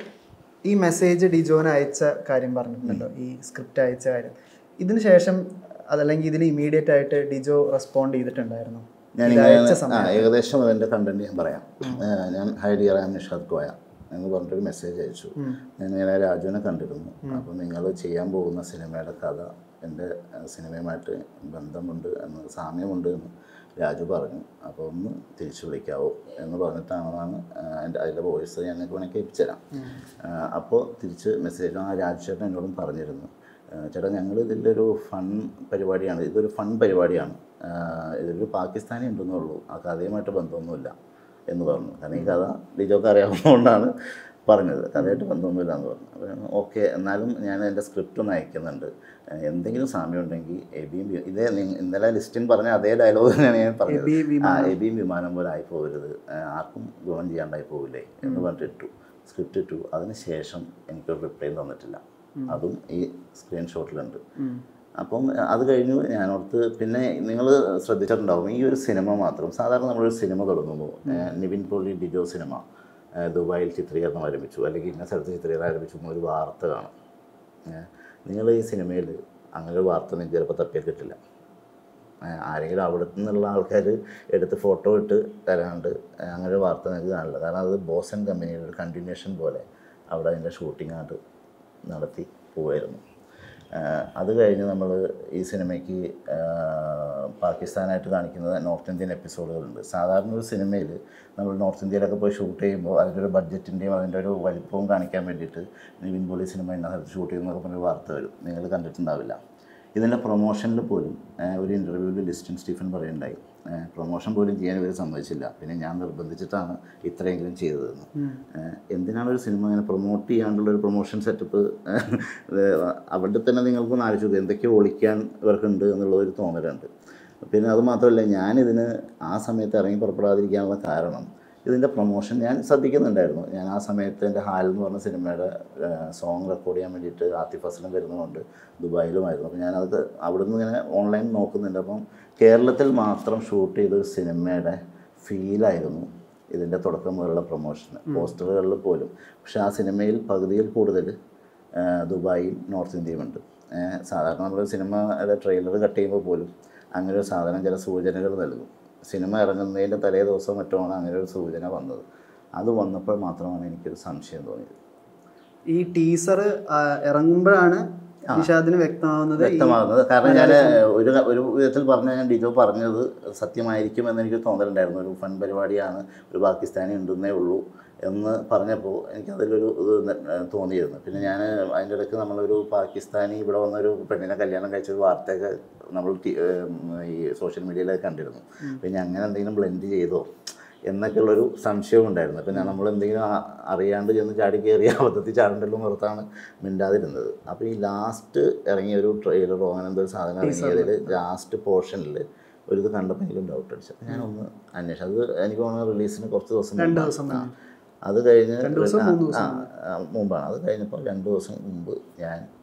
ഈ മെസ്സേജ് ഡിജോന് അയച്ച കാര്യം പറഞ്ഞിട്ടുണ്ടല്ലോ ഈ സ്ക്രിപ്റ്റ് അയച്ച കാര്യം ഇതിന് ശേഷം അതല്ലെങ്കിൽ ഇതിന് ഇമീഡിയറ്റ് ആയിട്ട് ഡിജോ റെസ്പോണ്ട് ചെയ്തിട്ടുണ്ടായിരുന്നു ഇത് ഞാനിങ്ങനെ അയച്ച ആ സമയം ഏകദേശം അതിൻ്റെ കണ്ടന്റ് ഞാൻ പറയാം ഏഹ് ഞാൻ hi dear am Nishad Koya എന്ന് പറഞ്ഞിട്ടൊരു മെസ്സേജ് അയച്ചു ഞാൻ ഇങ്ങനെ രാജുവിനെ കണ്ടിരുന്നു അപ്പോൾ നിങ്ങൾ ചെയ്യാൻ പോകുന്ന സിനിമയുടെ കഥ എൻ്റെ ഏഹ്, സിനിമയുമായിട്ട് ബന്ധമുണ്ട് എന്ന് സാമ്യമുണ്ട് എന്ന് രാജു പറഞ്ഞു അപ്പോൾ ഒന്ന് തിരിച്ചു വിളിക്കാവോ എന്ന് പറഞ്ഞിട്ടാണെന്നാണ് ഏഹ്, എൻ്റെ അതിൻ്റെ വോയിസ് ഞാൻ നിങ്ങൾക്ക് വേണമെങ്കിൽ കേൾപ്പിച്ചു തരാം ഏഹ്, അപ്പോൾ തിരിച്ച് മെസ്സേജ് ആ രാജു ചേട്ടൻ എന്നോടും പറഞ്ഞിരുന്നു ഏഹ് ചേട്ടാ ഞങ്ങൾ ഇതിൻ്റെ ഒരു ഫൺ പരിപാടിയാണ് ഇതൊരു ഫൺ പരിപാടിയാണ് ഏഹ് ഇതിലൊരു പാകിസ്ഥാനി ഉണ്ടെന്നേ ഉള്ളൂ ആ കഥയുമായിട്ട് ബന്ധമൊന്നുമില്ല എന്ന് പറഞ്ഞു കാരണം ഈ കഥ ഡിജോക്ക് അറിയാവുന്നതുകൊണ്ടാണ് പറഞ്ഞത് കഥയായിട്ട് ബന്ധമൊന്നുമില്ല എന്ന് പറഞ്ഞു അപ്പോൾ ഓക്കെ എന്നാലും ഞാൻ എൻ്റെ സ്ക്രിപ്റ്റ് ഒന്ന് അയക്കുന്നുണ്ട് ഏഹ് എന്തെങ്കിലും സാമ്യം ഉണ്ടെങ്കിൽ എബിയും വി- ഇതേ നി- ഇന്നലെ ലിസ്റ്റിൻ പറഞ്ഞ അതേ ഡയലോഗ് തന്നെയാണ് ഞാൻ പറഞ്ഞത് എബി ആ എബിയും വിമാനം പോലെ ആയി പോകരുത് ഏഹ് ആർക്കും ഗുണം ചെയ്യാണ്ടായി പോകില്ലേ എന്ന് പറഞ്ഞിട്ട് ഇട്ടു സ്ക്രിപ്റ്റ് ഇട്ടു അതിനുശേഷം എനിക്കൊരു റിപ്ലൈ തന്നിട്ടില്ല അതും ഈ സ്ക്രീൻഷോട്ടിലുണ്ട് അപ്പം അത് കഴിഞ്ഞു ഞാനോർത്ത് പിന്നെ നിങ്ങൾ ശ്രദ്ധിച്ചിട്ടുണ്ടാവും ഈ ഒരു സിനിമ മാത്രം സാധാരണ നമ്മളൊരു സിനിമ തുടങ്ങുമ്പോൾ ഏഹ് നിവിൻ പോളി ഡിജോ സിനിമ ഏഹ് ദുബായിൽ ചിത്രീകരണം ആരംഭിച്ചു അല്ലെങ്കിൽ ഇന്ന സ്ഥലത്ത് ചിത്രീകരണം ആരംഭിച്ചു എന്നൊരു വാർത്ത കാണും നിങ്ങൾ ഈ സിനിമയിൽ അങ്ങനെ ഒരു വാർത്ത നിങ്ങൾക്ക് ചിലപ്പോൾ തപ്പിയാൽ കിട്ടില്ല ഏഹ് ആരെങ്കിലും അവിടെ നിന്നുള്ള ആൾക്കാർ എടുത്ത് ഫോട്ടോ ഇട്ട് തരാണ്ട് ഏഹ് അങ്ങനെ ഒരു വാർത്ത നിങ്ങൾക്ക് കാണില്ല കാരണം അത് ബോസൻ കമ്പനിയുടെ ഒരു കണ്ടിന്യൂഷൻ പോലെ അവിടെ അതിൻ്റെ ഷൂട്ടിംഗ് ആയിട്ട് നടത്തി പോവായിരുന്നു ഏഹ് അത് കഴിഞ്ഞ് നമ്മൾ ഈ സിനിമയ്ക്ക് ഏഹ് പാകിസ്ഥാനായിട്ട് കാണിക്കുന്നത് നോർത്ത് ഇന്ത്യൻ എപ്പിസോഡുകളുണ്ട് സാധാരണ ഒരു സിനിമയിൽ നമ്മൾ നോർത്ത് ഇന്ത്യയിലൊക്കെ പോയി ഷൂട്ട് ചെയ്യുമ്പോൾ അതിൻ്റെ ഒരു ബഡ്ജറ്റിൻ്റെയും അതിൻ്റെ ഒരു വലിപ്പവും കാണിക്കാൻ വേണ്ടിയിട്ട് നിവിൻ പോളി സിനിമ ഇന്ന സ്ഥലത്ത് ഷൂട്ട് ചെയ്യുന്നതൊക്കെ പറഞ്ഞൊരു വാർത്ത വരും നിങ്ങൾ കണ്ടിട്ടുണ്ടാവില്ല ഇതിൻ്റെ പ്രൊമോഷനിൽ പോലും ഏഹ് ഒരു ഇൻ്റർവ്യൂവിൽ ലിസ്റ്റിൻ സ്റ്റീഫൻ പറയുണ്ടായി പ്രൊമോഷൻ പോലും ചെയ്യാൻ ഇവർ സമ്മതിച്ചില്ല പിന്നെ ഞാൻ നിർബന്ധിച്ചിട്ടാണ് ഇത്രയെങ്കിലും ചെയ്തതെന്ന് ഏഹ് എന്തിനാണ് ഒരു സിനിമ ഇങ്ങനെ പ്രൊമോട്ട് ചെയ്യാണ്ടുള്ള ഒരു പ്രൊമോഷൻ സെറ്റപ്പ് അവിടെ തന്നെ നിങ്ങൾക്കൊന്ന് ആലോചിച്ചു എന്തൊക്കെയോ ഒളിക്കാൻ ഇവർക്കുണ്ട് എന്നുള്ളൊരു തോന്നലുണ്ട് പിന്നെ അത് മാത്രമല്ല ഞാനിതിന് ആ സമയത്ത് ഇറങ്ങി പുറപ്പെടാതിരിക്കാനുള്ള കാരണം ഇതിൻ്റെ പ്രൊമോഷൻ ഞാൻ ശ്രദ്ധിക്കുന്നുണ്ടായിരുന്നു ഞാൻ ആ സമയത്ത് എൻ്റെ ഹാൽ എന്ന് പറഞ്ഞ സിനിമയുടെ സോങ് റെക്കോർഡ് ചെയ്യാൻ വേണ്ടിയിട്ട് ആത്തിഫ് അസ്ലം വരുന്നതുകൊണ്ട് ദുബായിലുമായിരുന്നു അപ്പോൾ ഞാനത് അവിടെ നിന്ന് ഇങ്ങനെ ഓൺലൈൻ നോക്കുന്നുണ്ട് അപ്പം കേരളത്തിൽ മാത്രം ഷൂട്ട് ചെയ്ത ഒരു സിനിമയുടെ ഫീലായിരുന്നു ഇതിൻ്റെ തുടക്കം മുതലുള്ള പ്രൊമോഷൻ പോസ്റ്ററുകളിൽ പോലും പക്ഷേ ആ സിനിമയിൽ പകുതിയിൽ കൂടുതൽ ദുബായും നോർത്ത് ഇന്ത്യയും ഉണ്ട് ഏഹ് സാധാരണ നമ്മൾ സിനിമയുടെ ട്രെയിലർ കട്ട് ചെയ്യുമ്പോൾ പോലും അങ്ങനെ ഒരു സാധനം ചില സൂചനകൾ നൽകും സിനിമ ഇറങ്ങുന്നതിൻ്റെ തലേ ദിവസം മറ്റുമാണ് അങ്ങനെ ഒരു സൂചന വന്നത് അത് വന്നപ്പോൾ മാത്രമാണ് എനിക്കൊരു സംശയം തോന്നിയത് ഈ ടീസർ ഇറങ്ങുമ്പോഴാണ് നിഷാദിന് വ്യക്തമാവുന്നത് ഈ വ്യക്തമാകുന്നത് കാരണം ഞാൻ ഒരു ഒരു വിധത്തിൽ പറഞ്ഞ ഞാൻ ഡിജോ പറഞ്ഞത് സത്യമായിരിക്കും എന്ന് എനിക്ക് തോന്നലുണ്ടായിരുന്നു ഒരു ഫൺ പരിപാടിയാണ് ഒരു പാകിസ്ഥാനി ഉണ്ടെന്നേ ഉള്ളൂ എന്ന് പറഞ്ഞപ്പോൾ എനിക്കതിലൊരു ഇത് ന- തോന്നിയിരുന്നു പിന്നെ ഞാൻ അതിൻ്റെ ഇടയ്ക്ക് നമ്മളൊരു പാകിസ്ഥാനി ഇവിടെ വന്നൊരു പെണ്ണിനെ കല്യാണം കഴിച്ചൊരു വാർത്തയൊക്കെ നമ്മൾ ടി- ഏം, ഈ സോഷ്യൽ മീഡിയയിലൊക്കെ കണ്ടിരുന്നു പിന്നെ അങ്ങനെ എന്തെങ്കിലും ബ്ലെൻഡ് ചെയ്തോ എന്നൊക്കെയുള്ളൊരു സംശയവും ഉണ്ടായിരുന്നു പിന്നെ നമ്മൾ എന്തെങ്കിലും ആ- അറിയാണ്ട് ചെന്ന് ചാടി കയറി അബദ്ധത്തിൽ ചാടണ്ടല്ലോ പുറത്താണ് മിണ്ടാതിരുന്നത് അപ്പോൾ ഈ ലാസ്റ്റ് ഇറങ്ങിയ ഒരു ട്രെയിലറോ അങ്ങനെ എന്തോ ഒരു സാധനം ഇറങ്ങിയതിൽ ലാസ്റ്റ് പോർഷനിൽ ഒരു ഇത് കണ്ടപ്പോൾ എനിക്കും ഡൗട്ട് അടിച്ചു അപ്പോൾ ഞാനൊന്ന് അന്വേഷിച്ചു അത് എനിക്ക് തോന്നുന്നു റിലീസിന് കുറച്ച് ദിവസം രണ്ട് മുമ്പാണ്. ദിവസം ആ. മുന്നേ. അത് കഴിഞ്ഞ് രണ്ട് ദിവസം, ആ, മൂന്ന് ദിവസം ആ, ആ, മുമ്പാണ് അത് കഴിഞ്ഞപ്പോൾ രണ്ട് ദിവസം മുമ്പ് ഞാൻ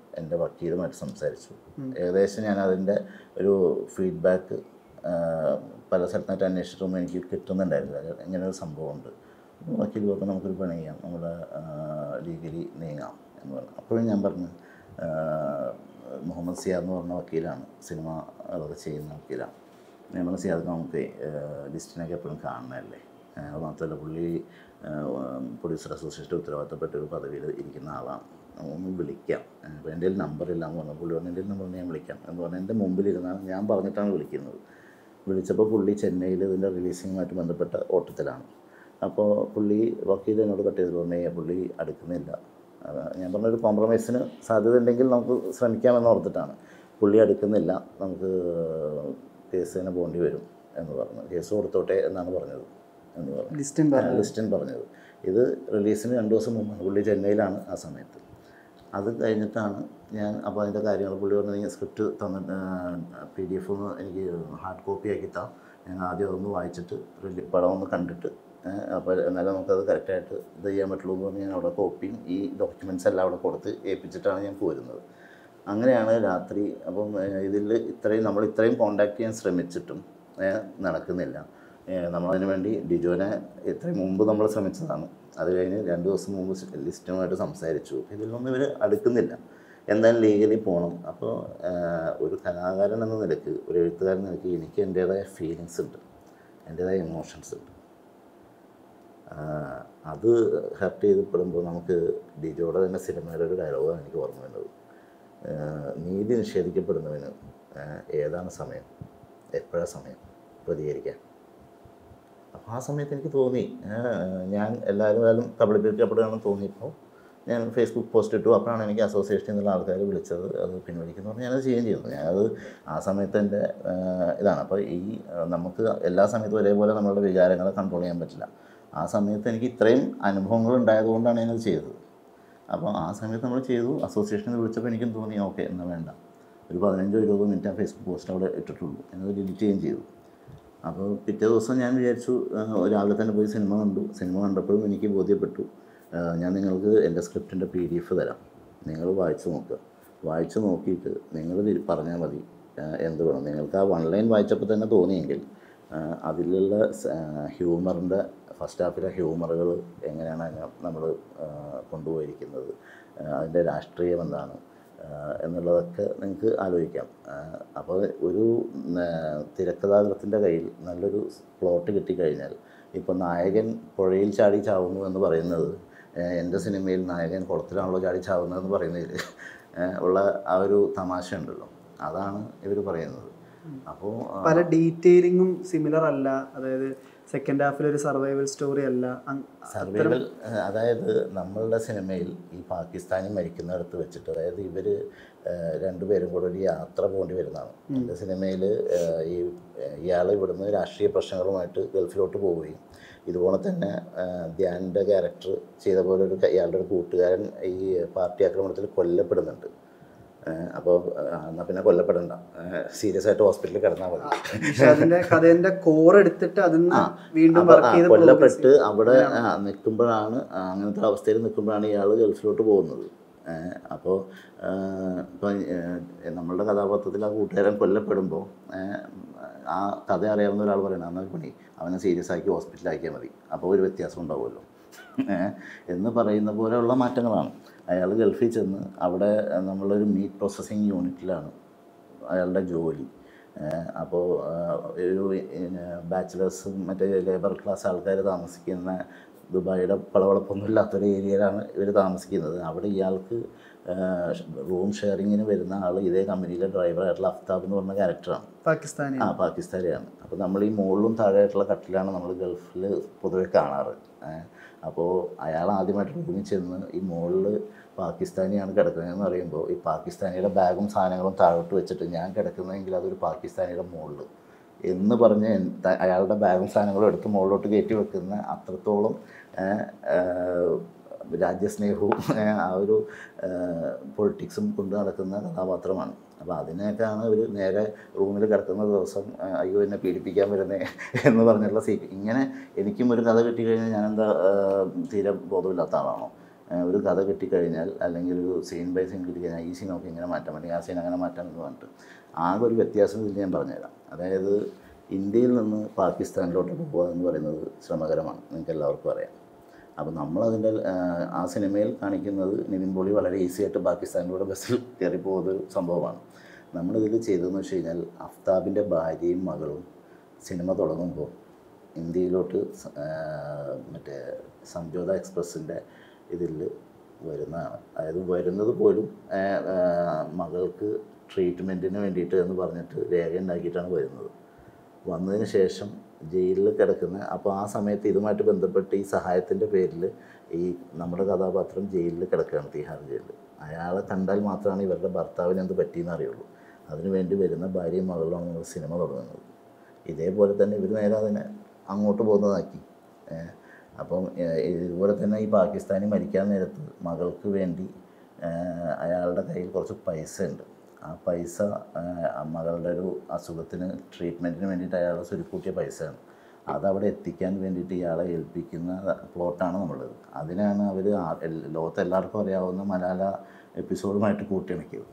എൻ്റെ വക്കീലുമായിട്ട് സംസാരിച്ചു ഏകദേശം ഞാൻ അതിൻ്റെ ഒരു ഫീഡ്ബാക്ക് പല സ്ഥലത്തായിട്ട് അന്വേഷിച്ചിട്ടൊന്നും എനിക്ക് കിട്ടുന്നുണ്ടായിരുന്നില്ല അത് ഇങ്ങനെ ഒരു സംഭവമുണ്ട് അപ്പോൾ വക്കീൽ പറഞ്ഞു നമുക്കൊരു പണി ചെയ്യാം നമ്മുടെ ലീഗലി നീങ്ങാം എന്ന് പറഞ്ഞു അപ്പോഴും ഞാൻ പറഞ്ഞു ആ, മുഹമ്മദ് സിയാദ് എന്ന് പറഞ്ഞ വക്കീലാണ് സിനിമ അതൊക്കെ ചെയ്യുന്ന വക്കീലാണ് ഞാൻ പറഞ്ഞു സിയാദ് നമുക്ക് ലിസ്റ്റിനൊക്കെ എപ്പോഴും കാണണമല്ലേ ആ, അത് മാത്രമല്ല പുള്ളി പ്രൊഡ്യൂസർ അസോസിയേഷൻ ഉത്തരവാദിത്തപ്പെട്ട ഒരു പദവിയിൽ ഇരിക്കുന്ന ആളാണ് ഒന്ന് വിളിക്കാം അപ്പോൾ എൻ്റെ നമ്പറില്ല എന്ന് പറഞ്ഞു പുള്ളി പറഞ്ഞു എൻ്റെ നമ്പർ ഞാൻ വിളിക്കാം എന്ന് പറഞ്ഞാൽ എൻ്റെ മുമ്പിലിരുന്നാണ് ഞാൻ പറഞ്ഞിട്ടാണ് വിളിക്കുന്നത് വിളിച്ചപ്പോൾ പുള്ളി ചെന്നൈയിൽ ഇതിൻ്റെ റിലീസിങ്ങുമായിട്ട് ബന്ധപ്പെട്ട ഓട്ടത്തിലാണ് അപ്പോൾ പുള്ളി വക്കീൽ എന്നോട് കട്ട് ചെയ്ത് പറഞ്ഞു "ഏയ് പുള്ളി അടുക്കുന്നില്ല അത് ഞാൻ പറഞ്ഞൊരു കോംപ്രമൈസിന് സാധ്യത ഉണ്ടെങ്കിൽ നമുക്ക് ശ്രമിക്കാമെന്ന് ഓർത്തിട്ടാണ് പുള്ളി അടുക്കുന്നില്ല നമുക്ക് കേസ് തന്നെ പോകേണ്ടി വരും എന്ന് പറഞ്ഞു കേസ് കൊടുത്തോട്ടെ എന്നാണ് പറഞ്ഞത് എന്ന് പറഞ്ഞു ലിസ്റ്റിൻ പറഞ്ഞു ലിസ്റ്റിൻ പറഞ്ഞത് ഇത് റിലീസിന് രണ്ട് ദിവസം മുമ്പാണ് പുള്ളി ചെന്നൈയിലാണ് ആ സമയത്ത് അത് കഴിഞ്ഞിട്ടാണ് ഞാൻ അപ്പോൾ അതിൻ്റെ കാര്യങ്ങൾ പുള്ളി പറഞ്ഞു നീ സ്ക്രിപ്റ്റ് തന്നിട്ട് പി ഡി എഫ് ഒന്ന് എനിക്ക് ഹാർഡ് കോപ്പി ആക്കി താ ഞാൻ ആദ്യം അതൊന്ന് വായിച്ചിട്ട് റിലി പടം ഒന്ന് കണ്ടിട്ട് ഏഹ്, അപ്പോൾ എന്നാലും നമുക്കത് കറക്റ്റായിട്ട് ഇത് ചെയ്യാൻ പറ്റുള്ളൂ എന്ന് പറഞ്ഞ് ഞാൻ അവിടെ കോപ്പിയും ഈ ഡോക്യുമെൻറ്റ്സ് എല്ലാം അവിടെ കൊടുത്ത് ഏൽപ്പിച്ചിട്ടാണ് ഞാൻ പോരുന്നത് അങ്ങനെയാണ് രാത്രി അപ്പം ഇതിൽ ഇത്രയും നമ്മൾ ഇത്രയും കോണ്ടാക്ട് ചെയ്യാൻ ശ്രമിച്ചിട്ടും ഏഹ്, നടക്കുന്നില്ല ഏഹ്, നമ്മളതിന് വേണ്ടി ഡിജോനെ ഇത്രയും മുമ്പ് നമ്മൾ ശ്രമിച്ചതാണ് അത് കഴിഞ്ഞ് രണ്ട് ദിവസം മുമ്പ് ലിസ്റ്റുമായിട്ട് സംസാരിച്ചു ഇതിലൊന്നും ഇവർ അടുക്കുന്നില്ല എന്തായാലും ലീഗലി പോകണം അപ്പോൾ ഒരു കലാകാരൻ എന്ന നിലക്ക് ഒരു എഴുത്തുകാരൻ എന്ന നിലയ്ക്ക് എനിക്ക് എൻ്റേതായ ഫീലിങ്സ് ഉണ്ട് എൻ്റേതായ ഇമോഷൻസ് ഉണ്ട് ആഹ് അത് ഹർട്ട് ചെയ്തപ്പെടുമ്പോൾ നമുക്ക് ഡിജോയുടെ തന്നെ സിനിമയുടെ ഒരു ഡയലോഗാണ് എനിക്ക് ഓർമ്മ വരുന്നത് ആഹ് നീതി നിഷേധിക്കപ്പെടുന്നവന് ആഹ് ഏതാണ് സമയം എപ്പോഴാണ് സമയം പ്രതികരിക്കാൻ അപ്പോൾ ആ സമയത്ത് എനിക്ക് തോന്നി ആഹ് ഞാൻ എല്ലാവരും ആയാലും കബളിപ്പിക്കപ്പെടുകയാണെന്ന് തോന്നിയപ്പോൾ ഞാൻ ഫേസ്ബുക്ക് പോസ്റ്റ് ഇട്ടു അപ്പോഴാണ് എനിക്ക് അസോസിയേഷനിൽ നിന്നുള്ള ആൾക്കാർ വിളിച്ചത് അത് പിൻവലിക്കുന്നു പറഞ്ഞ് ഞാനത് ചെയ്യുകയും ചെയ്തു ഞാനത് ആ സമയത്ത് എൻ്റെ ആഹ് ഇതാണ് അപ്പോൾ ഈ ആഹ് നമുക്ക് എല്ലാ സമയത്തും ഒരേപോലെ നമ്മളുടെ വികാരങ്ങളെ കൺട്രോൾ ചെയ്യാൻ പറ്റില്ല ആ സമയത്ത് എനിക്ക് ഇത്രയും അനുഭവങ്ങൾ ഉണ്ടായതുകൊണ്ടാണ് ഞാനത് ചെയ്തത് അപ്പോൾ ആ സമയത്ത് നമ്മൾ ചെയ്തു അസോസിയേഷനിൽ വിളിച്ചപ്പോൾ എനിക്കും തോന്നി ഓക്കെ എന്നാൽ വേണ്ട ഒരു പതിനഞ്ചോ ഇരുപതോ മിനിറ്റ് ആ ഫേസ്ബുക്ക് പോസ്റ്റ് അവിടെ ഇട്ടിട്ടുള്ളൂ എന്നത് ഡിലീറ്റ് ചെയ്യുകയും ചെയ്തു അപ്പോൾ പിറ്റേ ദിവസം ഞാൻ വിചാരിച്ചു ആ, രാവിലെ തന്നെ പോയി സിനിമ കണ്ടു സിനിമ കണ്ടപ്പോഴും എനിക്ക് ബോധ്യപ്പെട്ടു ആ, ഞാൻ നിങ്ങൾക്ക് എൻ്റെ സ്ക്രിപ്റ്റിൻ്റെ പി ഡി എഫ് തരാം നിങ്ങൾ വായിച്ചു നോക്കുക വായിച്ചു നോക്കിയിട്ട് നിങ്ങൾ പറഞ്ഞാൽ മതി ആ, എന്ത് വേണം നിങ്ങൾക്ക് ആ വൺ ലൈൻ വായിച്ചപ്പോൾ തന്നെ തോന്നിയെങ്കിൽ ആ, അതിലുള്ള ഹ്യൂമറിൻ്റെ ഫസ്റ്റ് ഹാഫിലെ ഹ്യൂമറുകൾ എങ്ങനെയാണ് നമ്മൾ കൊണ്ടുപോയിരിക്കുന്നത് ആ, അതിൻ്റെ രാഷ്ട്രീയം എന്താണ് ആ, എന്നുള്ളതൊക്കെ നിങ്ങൾക്ക് ആലോചിക്കാം ആ, അപ്പോൾ ഒരു ആ, തിരക്കഥാകൃത്തിൻ്റെ കയ്യിൽ നല്ലൊരു പ്ലോട്ട് കിട്ടിക്കഴിഞ്ഞാൽ ഇപ്പോൾ നായകൻ പുഴയിൽ ചാടി ചാവുന്നു എന്ന് പറയുന്നത് ആ, എൻ്റെ സിനിമയിൽ നായകൻ കുളത്തിലാണല്ലോ ചാടി ചാവുന്നതെന്ന് പറയുന്നതിൽ ആ, ഉള്ള ആ ഒരു തമാശ ഉണ്ടല്ലോ അതാണ് ഇവർ പറയുന്നത് അപ്പോൾ ആ, പല ഡീറ്റെയിലിങ്ങും സിമിലർ അല്ല അതായത് സെക്കൻഡ് ഹാഫിൽ ഒരു സർവൈവൽ സ്റ്റോറി അല്ല അങ്- സർവൈവൽ അതായത് നമ്മളുടെ സിനിമയിൽ ഈ പാകിസ്ഥാനി മരിക്കുന്നിടത്ത് വെച്ചിട്ട് അതായത് ഇവർ രണ്ടുപേരും കൂടെ ഒരു യാത്ര പോകേണ്ടി വരുന്നതാണ് എൻ്റെ സിനിമയിൽ ഈ ഇയാൾ ഇവിടുന്ന് രാഷ്ട്രീയ പ്രശ്നങ്ങളുമായിട്ട് ഗൾഫിലോട്ട് പോവുകയും ഇതുപോലെ തന്നെ ആ, ധ്യാനിൻ്റെ ക്യാരക്ടർ ചെയ്ത പോലെ ഒരു ക- ഇയാളുടെ ഒരു കൂട്ടുകാരൻ ഈ പാർട്ടി ആക്രമണത്തിൽ കൊല്ലപ്പെടുന്നുണ്ട് അപ്പോൾ എന്നാൽ പിന്നെ കൊല്ലപ്പെടണ്ട സീരിയസ് ആയിട്ട് ഹോസ്പിറ്റലിൽ കിടന്നാൽ മതി നിഷാദിന്റെ കഥേന്റെ കോർ എടുത്തിട്ട് അതിന്ന് വീണ്ടും അപ്പൊ, വർക്ക് ആ, ചെയ്ത് കൊല്ലപ്പെട്ട് അവിടെ നിൽക്കുമ്പോഴാണ് അങ്ങനത്തെ അവസ്ഥയിൽ നിൽക്കുമ്പോഴാണ് ഇയാൾ ഗൾഫിലോട്ട് പോകുന്നത് അപ്പോൾ ഇപ്പം നമ്മളുടെ കഥാപാത്രത്തിൽ ആ കൂട്ടുകാരൻ കൊല്ലപ്പെടുമ്പോൾ ആ കഥ അറിയാവുന്ന ഒരാൾ പറയണം എന്നാൽ പണി അവനെ സീരിയസ് ആക്കി ഹോസ്പിറ്റലാക്കിയാൽ മതി അപ്പോൾ ഒരു വ്യത്യാസം ഉണ്ടാവുമല്ലോ ഏഹ്, എന്ന് പറയുന്ന പോലെയുള്ള മാറ്റങ്ങളാണ് അയാൾ ഗൾഫിൽ ചെന്ന് അവിടെ നമ്മളൊരു മീറ്റ് പ്രോസസ്സിങ് യൂണിറ്റിലാണ് അയാളുടെ ജോലി അപ്പോൾ ഒരു ബാച്ചിലേഴ്സും മറ്റേ ലേബർ ക്ലാസ് ആൾക്കാർ താമസിക്കുന്ന ദുബായിയുടെ പളവളപ്പൊന്നും ഇല്ലാത്തൊരു ഏരിയയിലാണ് ഇവർ താമസിക്കുന്നത് അവിടെ ഇയാൾക്ക് റൂം ഷെയറിങ്ങിന് വരുന്ന ആൾ ഇതേ കമ്പനിയിലെ ഡ്രൈവറായിട്ടുള്ള അഫ്താബ് എന്ന് പറഞ്ഞ ക്യാരക്ടറാണ് പാകിസ്ഥാനി ആ പാകിസ്ഥാനിയാണ് അപ്പോൾ നമ്മൾ ഈ മുകളിലും താഴെയായിട്ടുള്ള കട്ടിലാണ് നമ്മൾ ഗൾഫിൽ പൊതുവെ കാണാറ് അപ്പോൾ അയാൾ ആദ്യമായിട്ട് റൂമിൽ ചെന്ന് ഈ മുകളിൽ പാകിസ്ഥാനിയാണ് കിടക്കുന്നതെന്ന് പറയുമ്പോൾ ഈ പാകിസ്ഥാനിയുടെ ബാഗും സാധനങ്ങളും താഴോട്ട് വെച്ചിട്ട് ഞാൻ കിടക്കുന്നതെങ്കിൽ അതൊരു പാകിസ്ഥാനിയുടെ മുകളിൽ എന്ന് പറഞ്ഞ് എൻ- ത- അയാളുടെ ബാഗും സാധനങ്ങളും എടുത്ത് മുകളിലോട്ട് കയറ്റി വെക്കുന്ന അത്രത്തോളം ഏഹ്, ഏഹ്, രാജ്യസ്നേഹവും ഏഹ്, ആ ഒരു പൊളിറ്റിക്സും കൊണ്ട് നടക്കുന്ന കഥാപാത്രമാണ് അപ്പോൾ അതിനെയൊക്കെയാണ് ഒരു നേരെ റൂമിൽ കിടക്കുന്ന ദിവസം ആ, അയ്യോ എന്നെ പീഡിപ്പിക്കാൻ വരുന്നേ എന്ന് പറഞ്ഞിട്ടുള്ള സീ ഇങ്ങനെ എനിക്കും ഒരു കഥ കിട്ടിക്കഴിഞ്ഞാൽ ഞാനെന്താ ആ, തീരെ ബോധമില്ലാത്ത ആളാണോ ഏഹ് ഒരു കഥ കിട്ടിക്കഴിഞ്ഞാൽ അല്ലെങ്കിൽ ഒരു സീൻ ബൈ സീൻ കിട്ടിക്കഴിഞ്ഞാൽ ഈ സീൻ നമുക്ക് ഇങ്ങനെ മാറ്റാം അല്ലെങ്കിൽ ആ സീൻ അങ്ങനെ മാറ്റാം എന്ന് പറഞ്ഞിട്ട് ആകെ ഒരു വ്യത്യാസം ഇതിൽ ഞാൻ പറഞ്ഞുതരാം അതായത് ഇന്ത്യയിൽ നിന്ന് പാകിസ്ഥാനിലോട്ട് പോകുക എന്ന് പറയുന്നത് ശ്രമകരമാണ് നിങ്ങൾക്ക് എല്ലാവർക്കും അറിയാം അപ്പോൾ നമ്മളതിൻ്റെ ആ സിനിമയിൽ കാണിക്കുന്നത് നിവിൻ പോളി വളരെ ഈസി ആയിട്ട് പാകിസ്ഥാനിലൂടെ ബസ്സിൽ കയറി പോകുന്നൊരു സംഭവമാണ് നമ്മളിതിൽ ചെയ്തതെന്ന് വെച്ച് കഴിഞ്ഞാൽ അഫ്താബിൻ്റെ ഭാര്യയും മകളും സിനിമ തുടങ്ങുമ്പോൾ ഇന്ത്യയിലോട്ട് സ- ആ, മറ്റേ സംജോത എക്സ്പ്രസിൻ്റെ ഇതിൽ വരുന്നതാണ് അതായത് വരുന്നത് പോലും ആ, ആ, മകൾക്ക് ട്രീറ്റ്മെൻറ്റിന് വേണ്ടിയിട്ട് എന്ന് പറഞ്ഞിട്ട് രേഖ ഉണ്ടാക്കിയിട്ടാണ് വരുന്നത് വന്നതിന് ശേഷം ജയിലിൽ കിടക്കുന്ന അപ്പോൾ ആ സമയത്ത് ഇതുമായിട്ട് ബന്ധപ്പെട്ട് ഈ സഹായത്തിൻ്റെ പേരിൽ ഈ നമ്മുടെ കഥാപാത്രം ജയിലിൽ കിടക്കുകയാണ് തീഹാർ ജയിലിൽ അയാളെ കണ്ടാൽ മാത്രമാണ് ഇവരുടെ ഭർത്താവിന് എന്ത് പറ്റിയെന്ന് അറിയുള്ളൂ അതിനുവേണ്ടി വരുന്ന ഭാര്യയും മകളുമാണ് നമ്മൾ സിനിമ തുടങ്ങുന്നത് ഇതേപോലെ തന്നെ ഇവർ നേരെ അതിനെ അങ്ങോട്ട് പോകുന്നതാക്കി ഏഹ് അപ്പം ഏഹ് ഇതുപോലെ തന്നെ ഈ പാകിസ്ഥാനി മരിക്കാൻ നേരത്ത് മകൾക്ക് വേണ്ടി ഏഹ് അയാളുടെ കയ്യിൽ കുറച്ച് പൈസ ഉണ്ട് ആ പൈസ ഏഹ് ആ മകളുടെ ഒരു അസുഖത്തിന് ട്രീറ്റ്മെൻറ്റിന് വേണ്ടിയിട്ട് അയാൾ സ്വരുക്കൂട്ടിയ പൈസയാണ് അതവിടെ എത്തിക്കാൻ വേണ്ടിയിട്ട് ഇയാളെ ഏൽപ്പിക്കുന്ന പ്ലോട്ടാണ് നമ്മളുള്ളത് അതിനാണ് അവർ ലോകത്ത് എല്ലാവർക്കും അറിയാവുന്ന മലാല എപ്പിസോഡുമായിട്ട് കൂട്ടിയിണക്കിയത്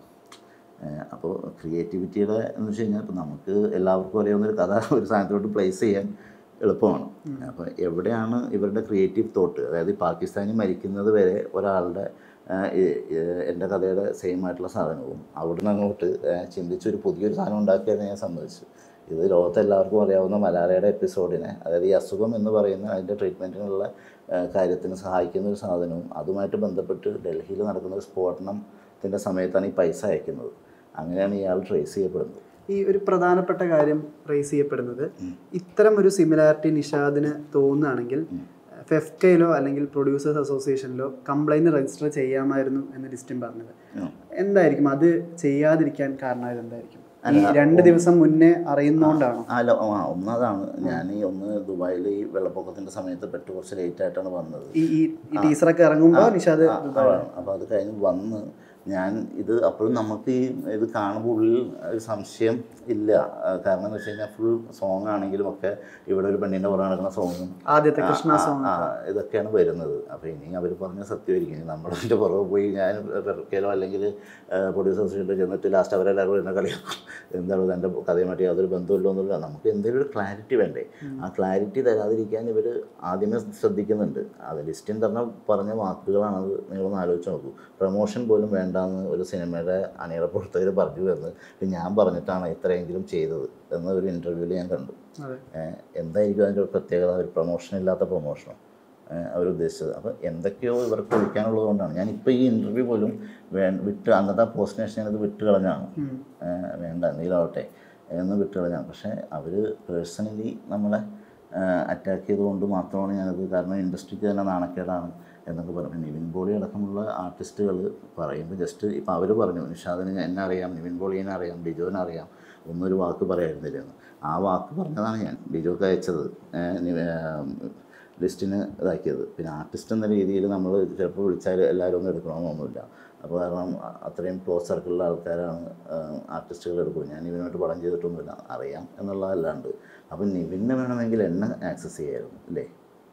അപ്പോൾ ക്രിയേറ്റിവിറ്റിയുടെ എന്ന് വെച്ച് കഴിഞ്ഞാൽ ഇപ്പോൾ നമുക്ക് എല്ലാവർക്കും അറിയാവുന്ന ഒരു കഥ ഒരു സാധനത്തോട്ട് പ്ലേസ് ചെയ്യാൻ എളുപ്പമാണ് അപ്പോൾ എവിടെയാണ് ഇവരുടെ ക്രിയേറ്റീവ് തോട്ട് അതായത് ഈ പാകിസ്ഥാനി മരിക്കുന്നത് വരെ ഒരാളുടെ ആ, ഈ- ഈ എൻ്റെ കഥയുടെ സെയിം ആയിട്ടുള്ള സാധനവും അവിടുന്ന് അങ്ങോട്ട് ആ, ചിന്തിച്ചൊരു പുതിയൊരു സാധനം ഉണ്ടാക്കിയതിനെ ഞാൻ സമ്മതിച്ചു ഇത് ലോകത്ത് എല്ലാവർക്കും അറിയാവുന്ന മലാലയുടെ എപ്പിസോഡിനെ അതായത് ഈ അസുഖം എന്ന് പറയുന്ന അതിൻ്റെ ട്രീറ്റ്മെൻറ്റിനുള്ള ആ, കാര്യത്തിന് സഹായിക്കുന്ന ഒരു സാധനവും അതുമായിട്ട് ബന്ധപ്പെട്ട് ഡൽഹിയിൽ നടക്കുന്ന ഒരു സ്ഫോടനത്തിൻ്റെ സമയത്താണ് ഈ പൈസ അയക്കുന്നത് അങ്ങനെയാണ് ഇയാൾ ട്രേസ് ചെയ്യപ്പെടുന്നത് ഈ ഒരു പ്രധാനപ്പെട്ട കാര്യം റേസ് ചെയ്യപ്പെടുന്നത് ഇത്തരം ഒരു സിമിലാരിറ്റി നിഷാദിന് തോന്നുകയാണെങ്കിൽ ഫെഫ്കയിലോ അല്ലെങ്കിൽ പ്രൊഡ്യൂസേഴ്സ് അസോസിയേഷനിലോ കംപ്ലൈൻറ്റ് രജിസ്റ്റർ ചെയ്യാമായിരുന്നു എന്ന് ഡിസ്റ്റിൻ പറഞ്ഞത് ഉം. എന്തായിരിക്കും അത് ചെയ്യാതിരിക്കാൻ കാരണമായത് എന്തായിരിക്കും ഈ രണ്ട് ദിവസം മുന്നേ അറിയുന്നോണ്ടാണോ അല്ല ആ ഒന്നതാണ് ഞാൻ ഈ ഒന്ന് ദുബായിൽ ഈ വെള്ളപ്പൊക്കത്തിൻ്റെ സമയത്ത് പെട്ട് കുറച്ച് ലേറ്റ് ആയിട്ടാണ് വന്നത് ഈ ഈ ഈ ടീച്ചറൊക്കെ ഇറങ്ങുമ്പോൾ നിഷാദ് അപ്പോൾ അത് കഴിഞ്ഞ് വന്ന് ഞാൻ ഇത് അപ്പോഴും നമുക്ക് ഈ ഇത് കാണുമ്പോൾ ഉള്ളിൽ ഒരു സംശയം ഇല്ല ആ, കാരണം എന്ന് വെച്ച് കഴിഞ്ഞാൽ ഫുൾ സോങ് ആണെങ്കിലും ഒക്കെ ഇവിടെ ഒരു പെണ്ണിൻ്റെ പുറകെ നടക്കുന്ന സോങ്ങും ആദ്യത്തെ ആ, കൃഷ്ണ ആ, സോങ് ആ, ഇതൊക്കെയാണ് വരുന്നത് അപ്പോൾ ഇനി അവർ പറഞ്ഞ സത്യമായിരിക്കും ഇനി നമ്മളതിൻ്റെ പുറകെ പോയി ഞാൻ പെർക്കലോ അല്ലെങ്കിൽ പ്രൊഡ്യൂസേഴ്സിട്ട് ചെന്നിട്ട് ലാസ്റ്റ് അവരെല്ലാവരും എന്നെ കളിയാക്കും എന്താണ് എൻ്റെ കഥയുമായിട്ട് യാതൊരു ബന്ധമില്ല ഒന്നുമില്ല നമുക്ക് എന്തെങ്കിലും ഒരു ക്ലാരിറ്റി വേണ്ടേ ആ ക്ലാരിറ്റി തരാതിരിക്കാൻ ഇവർ ആദ്യമേ ശ്രദ്ധിക്കുന്നുണ്ട് അത് ലിസ്റ്റിൻ തന്നെ പറഞ്ഞ വാക്കുകളാണത് നിങ്ങളൊന്ന് ആലോചിച്ച് നോക്കൂ പ്രൊമോഷൻ പോലും വേണ്ടാന്ന് ഒരു സിനിമയുടെ അണിയറ പ്രവർത്തകർ പറഞ്ഞു എന്ന് ഇത് ഞാൻ പറഞ്ഞിട്ടാണ് ഇത്രയെങ്കിലും ചെയ്തത് എന്ന ഒരു ഇൻ്റർവ്യൂവിൽ ഞാൻ കണ്ടു അതെ ഏഹ് എന്തായിരിക്കും അതിൻ്റെ ഒരു പ്രത്യേകത ഒരു പ്രൊമോഷൻ ഇല്ലാത്ത പ്രൊമോഷനോ അവർ ഉദ്ദേശിച്ചത് അപ്പോൾ എന്തൊക്കെയോ ഇവർക്ക് വിളിക്കാനുള്ളത് കൊണ്ടാണ് ഞാനിപ്പോൾ ഈ ഇൻ്റർവ്യൂ പോലും വേ വിട്ട് അന്നത്തെ പോസ്റ്റിന് ശേഷം ഞാനത് വിട്ട് കളഞ്ഞാണ് ഉം. ഏഹ് വേണ്ട എന്തെങ്കിലാവട്ടെ എന്ന് വിട്ട് കളഞ്ഞാണ് പക്ഷേ അവർ പേഴ്സണലി നമ്മളെ അറ്റാക്ക് ചെയ്തുകൊണ്ട് മാത്രമാണ് ഞാനത് കാരണം ഇൻഡസ്ട്രിക്ക് തന്നെ നാണക്കേടാണ് എന്നൊക്കെ പറഞ്ഞു നിവിൻ പോളി അടക്കമുള്ള ആർട്ടിസ്റ്റുകൾ പറയുമ്പോൾ ജസ്റ്റ് ഇപ്പോൾ അവർ പറഞ്ഞു നിഷാദിന് എന്നെ അറിയാം നിവിൻ പോളിനെ അറിയാം ഡിജോനെ അറിയാം ഒന്നൊരു വാക്ക് പറയായിരുന്നില്ല എന്ന് ആ വാക്ക് പറഞ്ഞതാണ് ഞാൻ ഡിജോക്ക് അയച്ചത് ഏഹ് നി- ഏഹ് ലിസ്റ്റിന് ഇതാക്കിയത് പിന്നെ ആർട്ടിസ്റ്റ് എന്ന രീതിയിൽ നമ്മൾ ചിലപ്പോൾ വിളിച്ചാൽ എല്ലാവരും ഒന്നും എടുക്കണമെന്നൊന്നുമില്ല അപ്പോൾ കാരണം അ- അത്രയും ക്ലോസ് സർക്കിളിലുള്ള ആൾക്കാരാണ് ആർട്ടിസ്റ്റുകൾ എടുക്കുന്നത് ഞാൻ ഇവനുമായിട്ട് പടം ചെയ്തിട്ടൊന്നുമില്ല അറിയാം എന്നുള്ളതല്ലാണ്ട് അപ്പം നിവിനെ വേണമെങ്കിൽ എന്നെ ആക്സസ് ചെയ്യായിരുന്നു അല്ലേ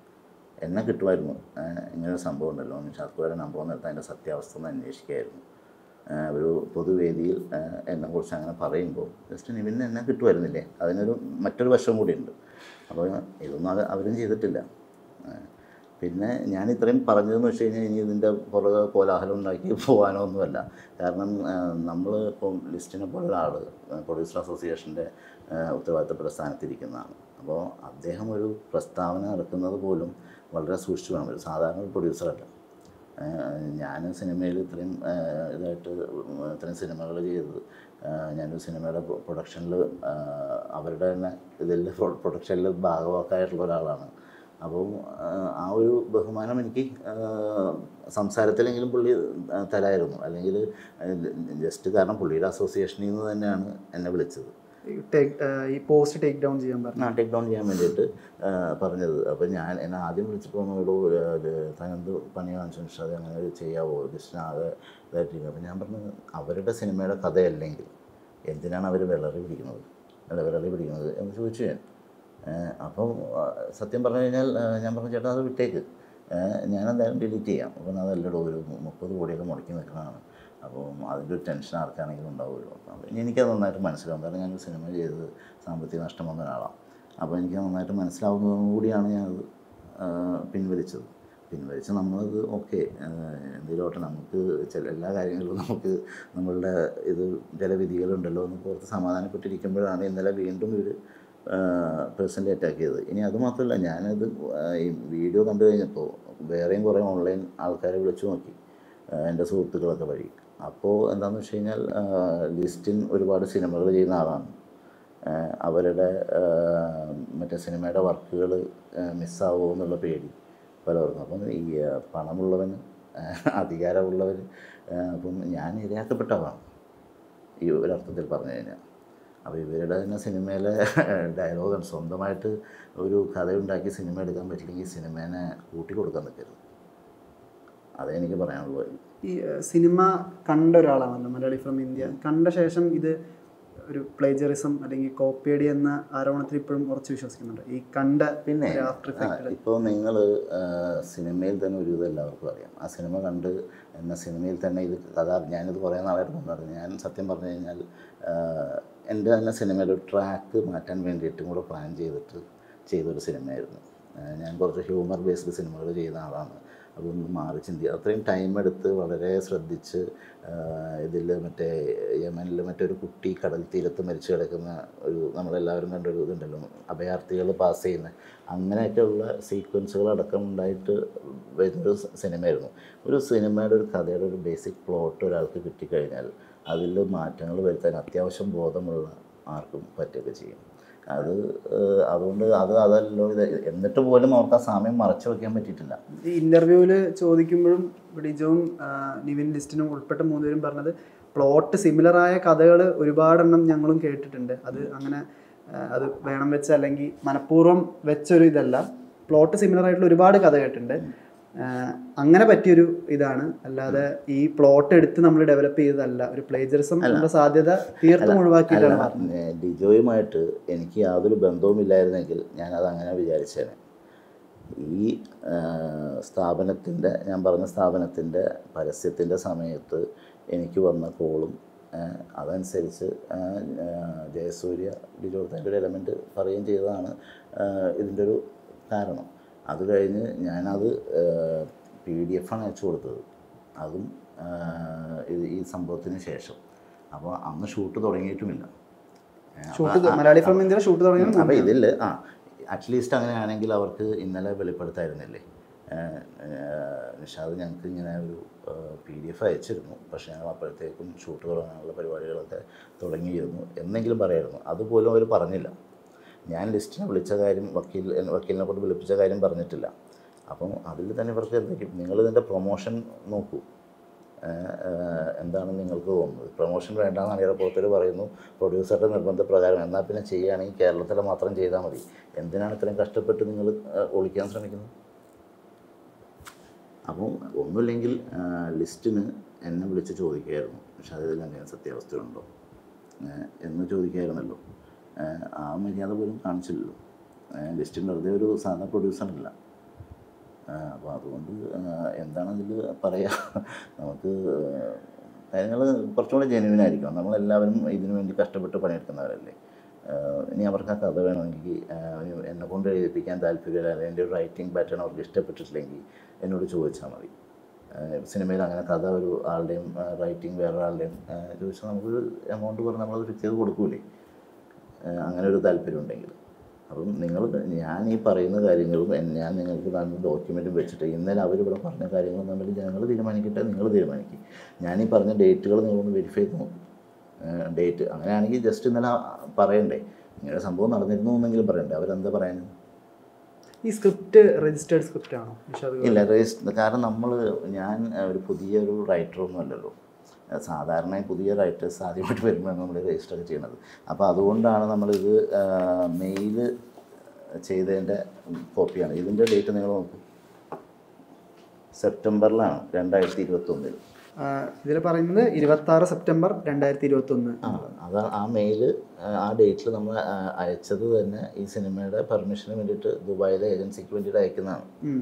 എന്നെ കിട്ടുമായിരുന്നു ഏഹ് ഇങ്ങനൊരു സംഭവം ഉണ്ടല്ലോ നിഷാദ്കുമാരുടെ നമ്പർ വന്നെടുത്ത് അതിൻ്റെ സത്യാവസ്ഥ ഒന്ന് അന്വേഷിക്കായിരുന്നു ഏഹ് ഒരു പൊതുവേദിയിൽ ഏഹ് എന്നെക്കുറിച്ച് അങ്ങനെ പറയുമ്പോൾ ജസ്റ്റ് നിവിന് എന്നെ കിട്ടുമായിരുന്നില്ലേ അതിനൊരു മറ്റൊരു വശം കൂടിയുണ്ട് അപ്പോൾ ഇതൊന്നും അത് അവരും ചെയ്തിട്ടില്ല ഏഹ് പിന്നെ ഞാൻ ഇത്രയും പറഞ്ഞതെന്ന് വെച്ച് കഴിഞ്ഞാൽ ഇനി ഇതിൻ്റെ പുറകെ കോലാഹലം ഉണ്ടാക്കി പോകാനോ ഒന്നുമല്ല കാരണം നമ്മൾ ഇപ്പം ലിസ്റ്റിനെ പോലെ ഒരാൾ പ്രൊഡ്യൂസർ അസോസിയേഷൻ്റെ ഉത്തരവാദിത്തപ്പെട്ട സ്ഥാനത്തിരിക്കുന്നതാണ് അപ്പോൾ അദ്ദേഹം ഒരു പ്രസ്താവന ഇറക്കുന്നത് പോലും വളരെ സൂക്ഷിച്ചു വേണം ഒരു സാധാരണ ഒരു പ്രൊഡ്യൂസറല്ല ഞാൻ സിനിമയിൽ ഇത്രയും ഏഹ് ഇതായിട്ട് ഇത്രയും സിനിമകൾ ചെയ്തത് ഏഹ് ഞാനൊരു സിനിമയുടെ പ്രൊഡക്ഷനിൽ അവരുടെ തന്നെ ഇതിൽ പ്രൊഡക്ഷനിൽ ഭാഗവാക്കായിട്ടുള്ള ഒരാളാണ് അപ്പോൾ ആ ഒരു ബഹുമാനം എനിക്ക് ഏഹ് സംസാരത്തിലെങ്കിലും പുള്ളി ഏഹ് തരായിരുന്നു അല്ലെങ്കിൽ ജസ്റ്റ് കാരണം പുള്ളിയുടെ അസോസിയേഷനിൽ നിന്ന് തന്നെയാണ് എന്നെ വിളിച്ചത് ഈ take- ആ, ഈ പോസ്റ്റ് ടേക്ക് ഡൗൺ ചെയ്യാൻ പറഞ്ഞു ആ ടേക്ക് ഡൗൺ ചെയ്യാൻ വേണ്ടിയിട്ട് ആ, പറഞ്ഞത് അപ്പോൾ ഞാൻ എന്നെ ആദ്യം വിളിച്ചപ്പോൾ നമ്മളോട് താൻ എന്ത് പണി കാണിച്ചു പക്ഷേ അത് അങ്ങനെ ചെയ്യാവോ ജസ്റ്റ് ആകെ ഇതായിട്ടിരിക്കും അപ്പോൾ ഞാൻ പറഞ്ഞത് അവരുടെ സിനിമയുടെ കഥയല്ലെങ്കിൽ എന്തിനാണ് അവർ വിളറി പിടിക്കുന്നത് അല്ല വിളറി പിടിക്കുന്നത് എന്ന് ചോദിച്ചു ഞാൻ ഏഹ് അപ്പം ആ, സത്യം പറഞ്ഞു കഴിഞ്ഞാൽ ആ, ഞാൻ പറഞ്ഞു ചേട്ടാ അത് വിട്ടേക്ക് ഞാൻ എന്തായാലും ഡിലീറ്റ് ചെയ്യാം അപ്പം അതല്ലടോ ഒരു മുപ്പത് കോടിയൊക്കെ മുടക്കി നിൽക്കുന്നതാണ് അപ്പോൾ അതിൻ്റെ ഒരു ടെൻഷൻ ആർക്കാണെങ്കിലും ഉണ്ടാവുമല്ലോ അപ്പം അത് എനിക്കത് നന്നായിട്ട് മനസ്സിലാവും കാരണം ഞാനൊരു സിനിമ ചെയ്ത് സാമ്പത്തിക നഷ്ടം വന്ന ഒരാളാണ് അപ്പോൾ എനിക്ക് നന്നായിട്ട് മനസ്സിലാവുന്നതും കൂടിയാണ് ഞാനത് ആ, പിൻവലിച്ചത് പിൻവലിച്ച് നമ്മളത് ഓക്കെ എന്തെങ്കിലും ഓട്ടെ നമുക്ക് ചില എല്ലാ കാര്യങ്ങളിലും നമുക്ക് നമ്മളുടെ ഇത് ചില വിധികളുണ്ടല്ലോ എന്ന് പുറത്ത് സമാധാനപ്പെട്ടിരിക്കുമ്പോഴാണ് ഇന്നലെ വീണ്ടും ഇവർ പേഴ്സണലി അറ്റാക്ക് ചെയ്തത് ഇനി അത് മാത്രമല്ല ഞാനത് ആ, ഈ വീഡിയോ കണ്ടു കഴിഞ്ഞപ്പോൾ വേറെയും കുറേ ഓൺലൈൻ ആൾക്കാരെ വിളിച്ചു നോക്കി ആ, എൻ്റെ സുഹൃത്തുക്കളൊക്കെ വഴി അപ്പോൾ എന്താണെന്ന് വെച്ച് കഴിഞ്ഞാൽ ആ, ലിസ്റ്റിൻ ഒരുപാട് സിനിമകൾ ചെയ്യുന്ന ആളാണ് ആ, അവരുടെ ആ, മറ്റേ സിനിമയുടെ വർക്കുകൾ മിസ്സാവുമോ എന്നുള്ള പേടി പലർക്കും അപ്പം ഈ ആ, പണമുള്ളവന് ആ, അധികാരമുള്ളവർ ആ, അപ്പം ഞാൻ ഇരയാക്കപ്പെട്ട ആളാണ് ഈ ഒരർത്ഥത്തിൽ പറഞ്ഞു കഴിഞ്ഞാൽ അപ്പോൾ ഇവരുടെ തന്നെ സിനിമയിലെ ഡയലോഗാണ് സ്വന്തമായിട്ട് ഒരു കഥയുണ്ടാക്കി സിനിമ എടുക്കാൻ പറ്റില്ലെങ്കിൽ സിനിമേനെ കൂട്ടി കൊടുക്കാൻ നിൽക്കരുത് അതേ എനിക്ക് പറയാനുള്ളൂ ഈ ഏഹ്, സിനിമ കണ്ട ഒരാളാണല്ലോ മലയാളി ഫ്രം ഇന്ത്യ കണ്ട ശേഷം ഇത് ഒരു പ്ലേജറിസം അല്ലെങ്കിൽ കോപ്പിയടി എന്ന ആരോപണത്തിൽ ഇപ്പോഴും ഉറച്ചു വിശ്വസിക്കുന്നുണ്ട് ഈ കണ്ട പിന്നെ ആഫ്റ്റർ ഇഫക്റ്റ് ഇപ്പോൾ നിങ്ങൾ സിനിമയിൽ തന്നെ ഒരു ഇത് എല്ലാവർക്കും അറിയാം ആ സിനിമ കണ്ട് എന്ന സിനിമയിൽ തന്നെ ഇത് കഥ ഞാനിത് കുറേ നാളായിട്ട് കൊണ്ടുവരുന്നത് ഞാൻ സത്യം പറഞ്ഞു കഴിഞ്ഞാൽ ആ, എൻ്റെ തന്നെ സിനിമയിൽ ഒരു ട്രാക്ക് മാറ്റാൻ വേണ്ടിയിട്ടും കൂടെ പ്ലാൻ ചെയ്തിട്ട് ചെയ്തൊരു സിനിമയായിരുന്നു ആ, ഞാൻ കുറച്ച് ഹ്യൂമർ ബേസ്ഡ് സിനിമകൾ ചെയ്യുന്ന ആളാണ് അതൊന്ന് മാറി ചിന്തി അത്രയും ടൈം എടുത്ത് വളരെ ശ്രദ്ധിച്ച് ഇതിൽ മറ്റേ യമനിൽ മറ്റൊരു കുട്ടി കടൽ തീരത്ത് മരിച്ചു കിടക്കുന്ന ഒരു നമ്മളെല്ലാവരും കണ്ടൊരു ഇതുണ്ടല്ലോ അഭയാർത്ഥികൾ പാസ് ചെയ്യുന്ന അങ്ങനെയൊക്കെയുള്ള സീക്വൻസുകൾ അടക്കം ഉണ്ടായിട്ട് വരുന്നൊരു സ- സിനിമയായിരുന്നു ഒരു സിനിമയുടെ ഒരു കഥയുടെ ഒരു ബേസിക് പ്ലോട്ട് ഒരാൾക്ക് കിട്ടിക്കഴിഞ്ഞാൽ അതിൽ മാറ്റങ്ങൾ വരുത്താൻ അത്യാവശ്യം ബോധമുള്ള ആർക്കും പറ്റുകയൊക്കെ ചെയ്യും അത് ഏഹ്, അതുകൊണ്ട് അത് അതല്ലോ ഇത് എന്നിട്ട് പോലും അവർക്ക് ആ സമയം മറച്ചു വയ്ക്കാൻ പറ്റിയിട്ടില്ല ഈ ഇന്റർവ്യൂവിൽ ചോദിക്കുമ്പോഴും ഡിജോവും ആ, നിവിൻ ലിസ്റ്റിനും ഉൾപ്പെട്ട മൂന്നുപേരും പറഞ്ഞത് പ്ലോട്ട് സിമിലറായ കഥകൾ ഒരുപാടെണ്ണം ഞങ്ങളും കേട്ടിട്ടുണ്ട് അത് അങ്ങനെ ആ, അത് വേണം വെച്ച അല്ലെങ്കിൽ മനഃപൂർവ്വം വെച്ചൊരു ഇതല്ല പ്ലോട്ട് സിമിലർ ആയിട്ടുള്ള ഒരുപാട് കഥ കേട്ടിട്ടുണ്ട് ആ, അങ്ങനെ പറ്റിയൊരു ഇതാണ് അല്ലാതെ ഈ പ്ലോട്ട് എടുത്ത് നമ്മൾ ഡെവലപ്പ് ചെയ്തതല്ല ഒരു പ്ലേജറിസം ഉള്ള സാധ്യത തീർത്തും ഒഴിവാക്കിയിട്ടാണ് പറഞ്ഞത് ഏഹ് ഡിജോയുമായിട്ട് എനിക്ക് യാതൊരു ബന്ധവുമില്ലായിരുന്നെങ്കിൽ ഞാനത് അങ്ങനെ വിചാരിച്ചേനെ ഈ സ്ഥാപനത്തിൻ്റെ ഞാൻ പറഞ്ഞ സ്ഥാപനത്തിൻ്റെ പരസ്യത്തിൻ്റെ സമയത്ത് എനിക്ക് വന്ന കോളും ഏഹ് അതനുസരിച്ച് ഏഹ് ഏഹ് ജയസൂര്യ ഡിജോയുടെ ഒരു എലമെൻറ്റ് പറയുകയും ചെയ്തതാണ് ഏഹ് ഇതിൻ്റെ ഒരു കാരണം അത് കഴിഞ്ഞ് ഞാനത് പി ഡി എഫാണ് അയച്ചു കൊടുത്തത് അതും ഏഹ് ഇത് ഈ സംഭവത്തിന് ശേഷം അപ്പോൾ അന്ന് ഷൂട്ട് തുടങ്ങിയിട്ടുമില്ല ഏഹ് ഷൂട്ട് മലയാളി ഫിലിം ഇന്ത്യയുടെ ഷൂട്ട് തുടങ്ങിയത് അപ്പോൾ ഇതിൽ ആ അറ്റ്ലീസ്റ്റ് അങ്ങനെയാണെങ്കിൽ അവർക്ക് ഇന്നലെ വെളിപ്പെടുത്തായിരുന്നില്ലേ ഏഹ് ഏഹ് നിഷാദ് ഞങ്ങൾക്ക് ഇങ്ങനെ ഒരു പി ഡി എഫ് അയച്ചിരുന്നു പക്ഷേ ഞങ്ങൾ അപ്പോഴത്തേക്കും ഷൂട്ട് തുടങ്ങാനുള്ള പരിപാടികളൊക്കെ തുടങ്ങിയിരുന്നു എന്നെങ്കിലും പറയായിരുന്നു അതുപോലും അവർ പറഞ്ഞില്ല ഞാൻ ലിസ്റ്റിനെ വിളിച്ച കാര്യം വക്കീൽ വക്കീലിനെ കൊണ്ട് വിളിപ്പിച്ച കാര്യം പറഞ്ഞിട്ടില്ല അപ്പം അതിൽ തന്നെ ഇവർക്ക് എന്തെങ്കിലും നിങ്ങൾ ഇതിൻ്റെ പ്രൊമോഷൻ നോക്കൂ ഏഹ് ഏഹ് എന്താണ് നിങ്ങൾക്ക് തോന്നുന്നത് പ്രൊമോഷൻ വേണ്ടാന്നാണ് എയർപോർട്ടിൽ പറയുന്നു പ്രൊഡ്യൂസറുടെ നിർബന്ധപ്രകാരം എന്നാൽ പിന്നെ ചെയ്യുകയാണെങ്കിൽ കേരളത്തിൽ മാത്രം ചെയ്താൽ മതി എന്തിനാണ് ഇത്രയും കഷ്ടപ്പെട്ട് നിങ്ങൾ ഏഹ് ഒളിക്കാൻ ശ്രമിക്കുന്നത് അപ്പം ഒന്നുമില്ലെങ്കിൽ ഏഹ് ലിസ്റ്റിന് എന്നെ വിളിച്ച് ചോദിക്കുകയായിരുന്നു പക്ഷെ അതിൽ എന്തെങ്കിലും സത്യാവസ്ഥയുണ്ടോ ഏഹ് എന്ന് ചോദിക്കുകയായിരുന്നല്ലോ ഏഹ് ആ മര്യാദ പോലും കാണിച്ചില്ലല്ലോ ഏഹ് ലിസ്റ്റിൻ വെറുതെ ഒരു സാധാ പ്രൊഡ്യൂസറല്ല അപ്പോൾ അതുകൊണ്ട് ആഹ് എന്താണ് അതിൽ പറയുക നമുക്ക് കാര്യങ്ങൾ കുറച്ചും കൂടെ ജെന്യൂൻ ആയിരിക്കണം നമ്മളെല്ലാവരും ഇതിനു വേണ്ടി കഷ്ടപ്പെട്ട് പണിയെടുക്കുന്നവരല്ലേ ആഹ് ഇനി അവർക്ക് ആ കഥ വേണമെങ്കിൽ ആഹ് എന്നെ കൊണ്ട് എഴുതിപ്പിക്കാൻ താല്പര്യമില്ല അല്ലെങ്കിൽ എൻ്റെ ഒരു റൈറ്റിംഗ് പാറ്റേൺ അവർക്ക് ഇഷ്ടപ്പെട്ടിട്ടില്ലെങ്കിൽ എന്നോട് ചോദിച്ചാൽ മതി ആഹ് സിനിമയിൽ അങ്ങനെ കഥ ഒരു ആളുടെയും റൈറ്റിംഗ് വേറൊരാളുടെയും ആഹ് ചോദിച്ചാൽ നമുക്കൊരു എമൗണ്ട് പറഞ്ഞ് നമ്മളത് ഫിക്സ് ചെയ്ത് കൊടുക്കൂലേ ആഹ് അങ്ങനെ ഒരു താല്പര്യം ഉണ്ടെങ്കിൽ അപ്പം നിങ്ങൾ ഞാൻ ഈ പറയുന്ന കാര്യങ്ങളും എൻ- ഞാൻ നിങ്ങൾക്ക് തന്ന ഡോക്യുമെൻറ്റും വെച്ചിട്ട് ഇന്നലെ അവരിവിടെ പറഞ്ഞ കാര്യങ്ങളും തമ്മിൽ ജനങ്ങൾ തീരുമാനിക്കട്ടെ നിങ്ങൾ തീരുമാനിക്കും ഞാൻ ഈ പറഞ്ഞ ഡേറ്റുകൾ നിങ്ങളൊന്ന് വെരിഫൈ ചെയ്ത് നോക്കും ഡേറ്റ് അങ്ങനെയാണെങ്കിൽ ജസ്റ്റ് ഇന്നലെ പറയണ്ടേ ഇങ്ങനെ സംഭവം നടന്നിരുന്നു എന്നെങ്കിലും പറയണ്ടേ അവരെന്താ പറയാൻ ഈ സ്ക്രിപ്റ്റ് രജിസ്റ്റേർഡ് സ്ക്രിപ്റ്റ് ആണോ നിഷാദ് ഇല്ല രജിസ്റ്റർ കാരണം നമ്മൾ ഞാൻ ഏഹ്, ഒരു പുതിയൊരു റൈറ്ററൊന്നും അല്ലല്ലോ ഏഹ്, സാധാരണ പുതിയ റൈറ്റേഴ്സ് ആദ്യമായിട്ട് വരുമ്പോഴാണ് നമ്മൾ രജിസ്റ്റർ ഒക്കെ ചെയ്യുന്നത് അപ്പോൾ അതുകൊണ്ടാണ് നമ്മളിത് മെയിൽ ചെയ്തതിൻ്റെ കോപ്പിയാണ് ഇതിൻ്റെ ഡേറ്റ് നിങ്ങൾ നോക്കും സെപ്റ്റംബറിലാണ് രണ്ടായിരത്തി ഇരുപത്തൊന്നിൽ ഇതിൽ പറയുന്നത് ഇരുപത്തി ആറ് സെപ്റ്റംബർ രണ്ടായിരത്തി ഇരുപത്തി ഒന്ന് ആ അതാ ആ മെയിൽ ആ ഡേറ്റിൽ നമ്മൾ ആ, അയച്ചത് തന്നെ ഈ സിനിമയുടെ പെർമിഷന് വേണ്ടിയിട്ട് ദുബായിലെ ഏജൻസിക്ക് വേണ്ടിയിട്ട് അയക്കുന്നതാണ്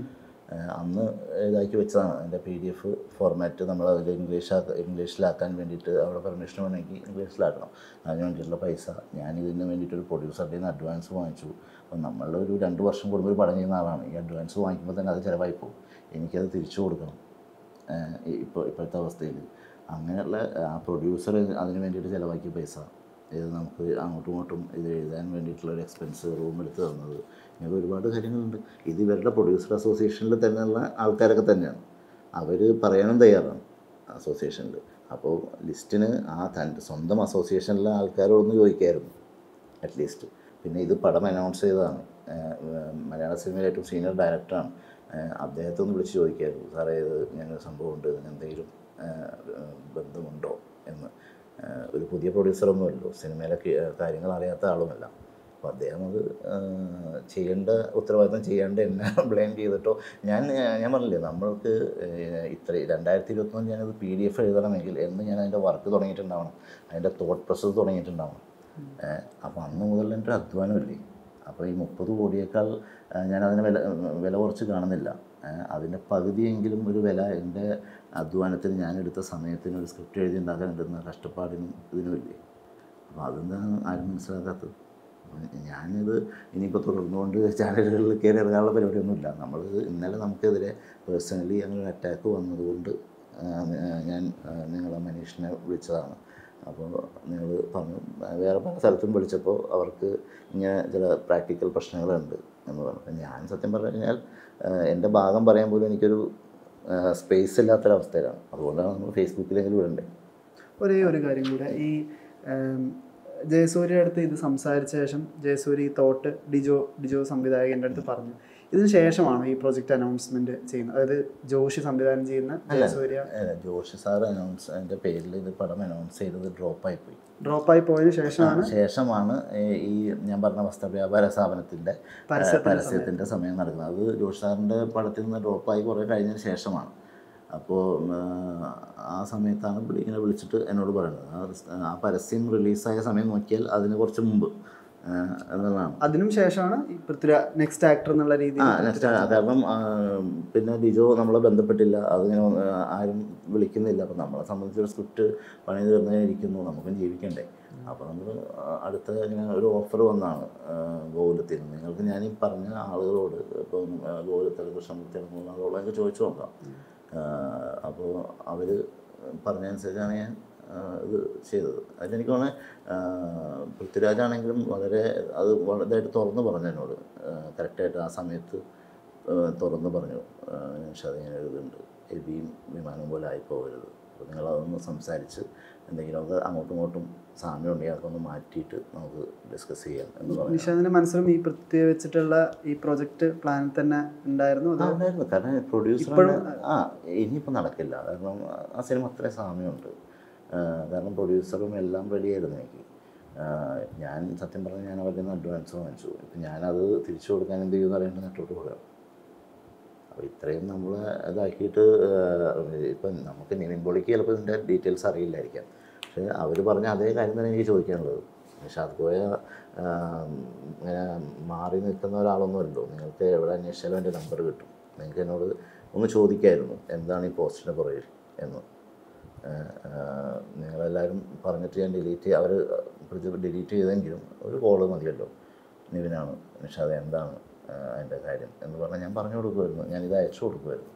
ഏഹ് അന്ന് ഇതാക്കി വെച്ചതാണ് അതിൻ്റെ പി ഡി എഫ് ഫോർമാറ്റ് നമ്മൾ അതിൽ ഇംഗ്ലീഷ് ഇംഗ്ലീഷിലാക്കാൻ വേണ്ടിയിട്ട് അവിടെ പെർമിഷൻ വേണമെങ്കിൽ ഇംഗ്ലീഷിലാക്കണം അതിന് വേണ്ടിയിട്ടുള്ള പൈസ ഞാൻ ഇതിന് വേണ്ടിയിട്ട് ഒരു പ്രൊഡ്യൂസറുടെ നിന്ന് അഡ്വാൻസ് വാങ്ങിച്ചു അപ്പം നമ്മൾ ഒരു രണ്ട് വർഷം കൂടുമ്പോൾ ഒരു പടം ചെയ്യുന്ന ആളാണ് ഈ അഡ്വാൻസ് വാങ്ങിക്കുമ്പോൾ തന്നെ അത് ചിലവായി പോകും എനിക്കത് തിരിച്ചു കൊടുക്കണം ഏഹ് ഇപ്പോൾ ഇപ്പോഴത്തെ അവസ്ഥയിൽ അങ്ങനെയുള്ള ആ പ്രൊഡ്യൂസർ അതിന് വേണ്ടിയിട്ട് ചിലവാക്കിയ പൈസ ഇത് നമുക്ക് അങ്ങോട്ടും ഇങ്ങോട്ടും ഇത് എഴുതാൻ വേണ്ടിയിട്ടുള്ള ഒരു എക്സ്പെൻസ് റൂം എടുത്ത് തന്നത് ഇങ്ങനെ ഒരുപാട് കാര്യങ്ങളുണ്ട് ഇത് ഇവരുടെ പ്രൊഡ്യൂസർ അസോസിയേഷനിൽ തന്നെയുള്ള ആൾക്കാരൊക്കെ തന്നെയാണ് അവർ പറയാനും തയ്യാറാണ് അസോസിയേഷനിൽ അപ്പോൾ ലിസ്റ്റിന് ആ തൻ്റെ സ്വന്തം അസോസിയേഷനിലെ ആൾക്കാരോടൊന്ന് ചോദിക്കായിരുന്നു അറ്റ്ലീസ്റ്റ് പിന്നെ ഇത് പടം അനൗൺസ് ചെയ്തതാണ് ഏഹ് ഏഹ് മലയാള സിനിമയിലെ ഏറ്റവും സീനിയർ ഡയറക്ടറാണ് ഏഹ് അദ്ദേഹത്തെ ഒന്ന് വിളിച്ച് ചോദിക്കായിരുന്നു സാറേ ഇത് ഇങ്ങനെ ഒരു സംഭവമുണ്ട് ഇതിന് എന്തെങ്കിലും ഏഹ് ഏഹ് ബന്ധമുണ്ടോ എന്ന് ഏഹ് ഒരു പുതിയ പ്രൊഡ്യൂസറൊന്നുമല്ലോ സിനിമയിലെ കി- കാര്യങ്ങൾ അറിയാത്ത ആളുമല്ല അപ്പോൾ അദ്ദേഹം അത് ഏഹ് ചെയ്യേണ്ട ഉത്തരവാദിത്തം ചെയ്യാണ്ട് എന്നെ ബ്ലെയിം ചെയ്തിട്ടോ ഞാൻ ഞാൻ പറഞ്ഞില്ലേ നമ്മൾക്ക് ഏഹ് ഇത്ര രണ്ടായിരത്തി ഇരുപത്തൊന്ന് ഞാനത് പി ഡി എഫ് എഴുതണമെങ്കിൽ എന്ന് ഞാൻ അതിൻ്റെ വർക്ക് തുടങ്ങിയിട്ടുണ്ടാവണം അതിൻ്റെ തോട്ട് പ്രോസസ് തുടങ്ങിയിട്ടുണ്ടാവണം അപ്പോൾ അന്ന് മുതൽ എൻ്റെ അധ്വാനമില്ലേ അപ്പോൾ ഈ മുപ്പത് കോടിയേക്കാൾ ഏഹ് ഞാനതിന് വില വില കുറച്ച് കാണുന്നില്ല ഏഹ് അതിൻ്റെ പകുതിയെങ്കിലും ഒരു വില എൻ്റെ അധ്വാനത്തിന് ഞാൻ എടുത്ത സമയത്തിന് ഒരു സ്ക്രിപ്റ്റ് എഴുതി ഉണ്ടാക്കാൻ എടുക്കുന്ന കഷ്ടപ്പാടിനും ഇതിനുമില്ലേ അപ്പോൾ അതെന്താണ് ആരും മനസ്സിലാക്കാത്തത് അപ്പോൾ ഞാനിത് ഇനിയിപ്പോൾ തുടർന്നുകൊണ്ട് ചാനലുകളിൽ കയറി ഇറങ്ങാനുള്ള പരിപാടിയൊന്നുമില്ല നമ്മൾ ഇന്നലെ നമുക്കെതിരെ പേഴ്സണലി അങ്ങനെ ഒരു അറ്റാക്ക് വന്നതുകൊണ്ട് ആ, ഞാൻ ആ, നിങ്ങളെ മനീഷിനെ വിളിച്ചതാണ് അപ്പോൾ നിങ്ങൾ പറഞ്ഞു വേറെ പല സ്ഥലത്തും വിളിച്ചപ്പോൾ അവർക്ക് ഇങ്ങനെ ചില പ്രാക്ടിക്കൽ പ്രശ്നങ്ങളുണ്ട് എന്ന് പറഞ്ഞു അപ്പോൾ ഞാൻ സത്യം പറഞ്ഞു കഴിഞ്ഞാൽ ആ, എൻ്റെ ഭാഗം പറയാൻ പോലും എനിക്കൊരു സ്പേസ് ഇല്ലാത്തൊരവസ്ഥയിലാണ് അതുകൊണ്ടാണ് നമ്മൾ ഫേസ്ബുക്കിലെങ്കിലും വിടണ്ടേ ഒരേ ഒരു കാര്യം കൂടെ ഈ ഉം, ജയസൂര്യയുടെ അടുത്ത് ഇത് സംസാരിച്ച ശേഷം ജയസൂര്യ ഈ തോട്ട് ഡിജോ ഡിജോ സംവിധായകൻ്റെ അടുത്ത് പറഞ്ഞു ഇതിന് ശേഷമാണോ ഈ പ്രൊജക്റ്റ് അനൗൺസ്മെന്റ് ചെയ്യുന്നത് അതായത് ജോഷി സംവിധാനം ചെയ്യുന്ന ജയസൂര്യ ഏഹ് ജോഷി സാർ അനൗൺസ് അതിൻ്റെ പേരിൽ ഇത് പടം അനൗൺസ് ചെയ്തത് ഡ്രോപ്പായി പോയി ഡ്രോപ്പായി പോയതിനു ശേഷമാണ് ശേഷമാണ് ഈ- ഈ ഞാൻ പറഞ്ഞ വസ്ത്രവ്യാപാര സ്ഥാപനത്തിൻ്റെ പരസ്യത്തിന്റെ പരസ്യത്തിൻ്റെ സമയം നടക്കുന്നത് അത് ജോഷി സാറിൻ്റെ പടത്തിൽ നിന്ന് ഡ്രോപ്പായി കുറേ കഴിഞ്ഞതിന് ശേഷമാണ് അപ്പോൾ ആ സമയത്താണ് വിളി- ഇങ്ങനെ വിളിച്ചിട്ട് എന്നോട് പറയുന്നത് ആ സ്- ആ പരസ്യം റിലീസായ സമയം നോക്കിയാൽ അതിന് കുറച്ച് മുമ്പ് ആ, എന്നുള്ളതാണ് അതിനും ശേഷമാണ് ഈ പൃഥ്വിരാജ് നെക്സ്റ്റ് ആക്ടർ എന്നുള്ള ആ രീതിയിൽ നെക്സ്റ്റ് കാരണം ആ, പിന്നെ ലിജോ നമ്മളെ ബന്ധപ്പെട്ടില്ല അതിങ്ങനെ ഒന്ന് ആരും വിളിക്കുന്നില്ല അപ്പം നമ്മളെ സംബന്ധിച്ചൊരു സ്ക്രിപ്റ്റ് പണി തീർന്നേ ഇരിക്കുന്നു നമുക്കും ജീവിക്കണ്ടേ അപ്പോൾ നമ്മൾ അടുത്ത ഇങ്ങനെ ഒരു ഓഫർ വന്നാണ് ഗോകുലത്തിൽ നിങ്ങൾക്ക് ഞാൻ ഈ പറഞ്ഞ ആളുകളോട് ഇപ്പം ആ, ഗോകുലത്തിൽ കൃഷ്ണമൂർത്തി മൂന്ന് ആളുകളൊക്കെ ചോദിച്ചു നോക്കാം അപ്പോൾ അവർ പറഞ്ഞതനുസരിച്ചാണ് ഞാൻ ആ, ഇത് ചെയ്തത് അതിലെനിക്ക് തോന്നുന്നത് പൃഥ്വിരാജാണെങ്കിലും വളരെ അത് വളരെ ഇതായിട്ട് തുറന്ന് പറഞ്ഞു എന്നോട് കറക്റ്റായിട്ട് ആ സമയത്ത് ആ, തുറന്ന് പറഞ്ഞു നിഷാദ് ഇങ്ങനെ ഒരു ഇതുണ്ട് എബിയും വിമാനം പോലെ ആയിപ്പോകരുത് അപ്പോൾ നിങ്ങളതൊന്ന് സംസാരിച്ച് എന്തെങ്കിലുമൊക്കെ അങ്ങോട്ടും ഇങ്ങോട്ടും സാമ്യം ഉണ്ടെങ്കിൽ അതൊക്കെ ഒന്ന് മാറ്റിയിട്ട് നമുക്ക് ഡിസ്കസ് ചെയ്യാം എന്ന് പറഞ്ഞു നിഷാദിന്റെ മനസ്സിലും ഈ പൃഥ്വി വെച്ചിട്ടുള്ള ഈ പ്രൊജക്ട് പ്ലാനിൽ തന്നെ ഉണ്ടായിരുന്നു ആ, അത് ഉണ്ടായിരുന്നു കാരണം പ്രൊഡ്യൂസർ ഇപ്പോഴും- ആ ഇനിയിപ്പോൾ നടക്കില്ല കാരണം ആ സിനിമ അത്രയും സാമ്യമുണ്ട് ആ, കാരണം പ്രൊഡ്യൂസറും എല്ലാം റെഡിയായിരുന്നു എനിക്ക് ആ, ഞാൻ സത്യം പറഞ്ഞാൽ ഞാൻ അവരുടെ നിന്ന് അഡ്വാൻസ് വാങ്ങിച്ചു ഇപ്പം ഞാനത് തിരിച്ചു കൊടുക്കാൻ എന്ത് ചെയ്യുമെന്ന് അറിയേണ്ട നെട്ടോട്ട് കൊടുക്കാം അപ്പോൾ ഇത്രയും നമ്മൾ ഇതാക്കിയിട്ട് ഇപ്പം നമുക്ക് നിവിൻ പോളിക്ക് ചിലപ്പോൾ ഇതിൻ്റെ ഡീറ്റെയിൽസ് അറിയില്ലായിരിക്കാം പക്ഷേ അവർ പറഞ്ഞ അതേ കാര്യം തന്നെ എനിക്ക് ചോദിക്കാനുള്ളത് നിഷാദ് കോയ ആ, ഇങ്ങനെ മാറി നിൽക്കുന്ന ഒരാളൊന്നുമല്ലോ നിങ്ങൾക്ക് എവിടെ അന്വേഷിച്ചാലും എൻ്റെ നമ്പർ കിട്ടും നിങ്ങൾക്ക് എന്നോട് ഒന്ന് ചോദിക്കായിരുന്നു എന്താണ് ഈ പോസ്റ്റിന് പുറകിൽ എന്ന് ഏഹ്, ഏഹ്, നിങ്ങളെല്ലാവരും പറഞ്ഞിട്ട് ഞാൻ ഡിലീറ്റ് അവർ ഡിലീറ്റ് ചെയ്തെങ്കിലും ഒരു കോള് മതിയല്ലോ നിവിനാണ് നിഷാദ് എന്താണ് ഏഹ്, അതിൻ്റെ കാര്യം എന്ന് പറഞ്ഞാൽ ഞാൻ പറഞ്ഞു കൊടുക്കുമായിരുന്നു ഞാനിത് അയച്ചു കൊടുക്കുമായിരുന്നു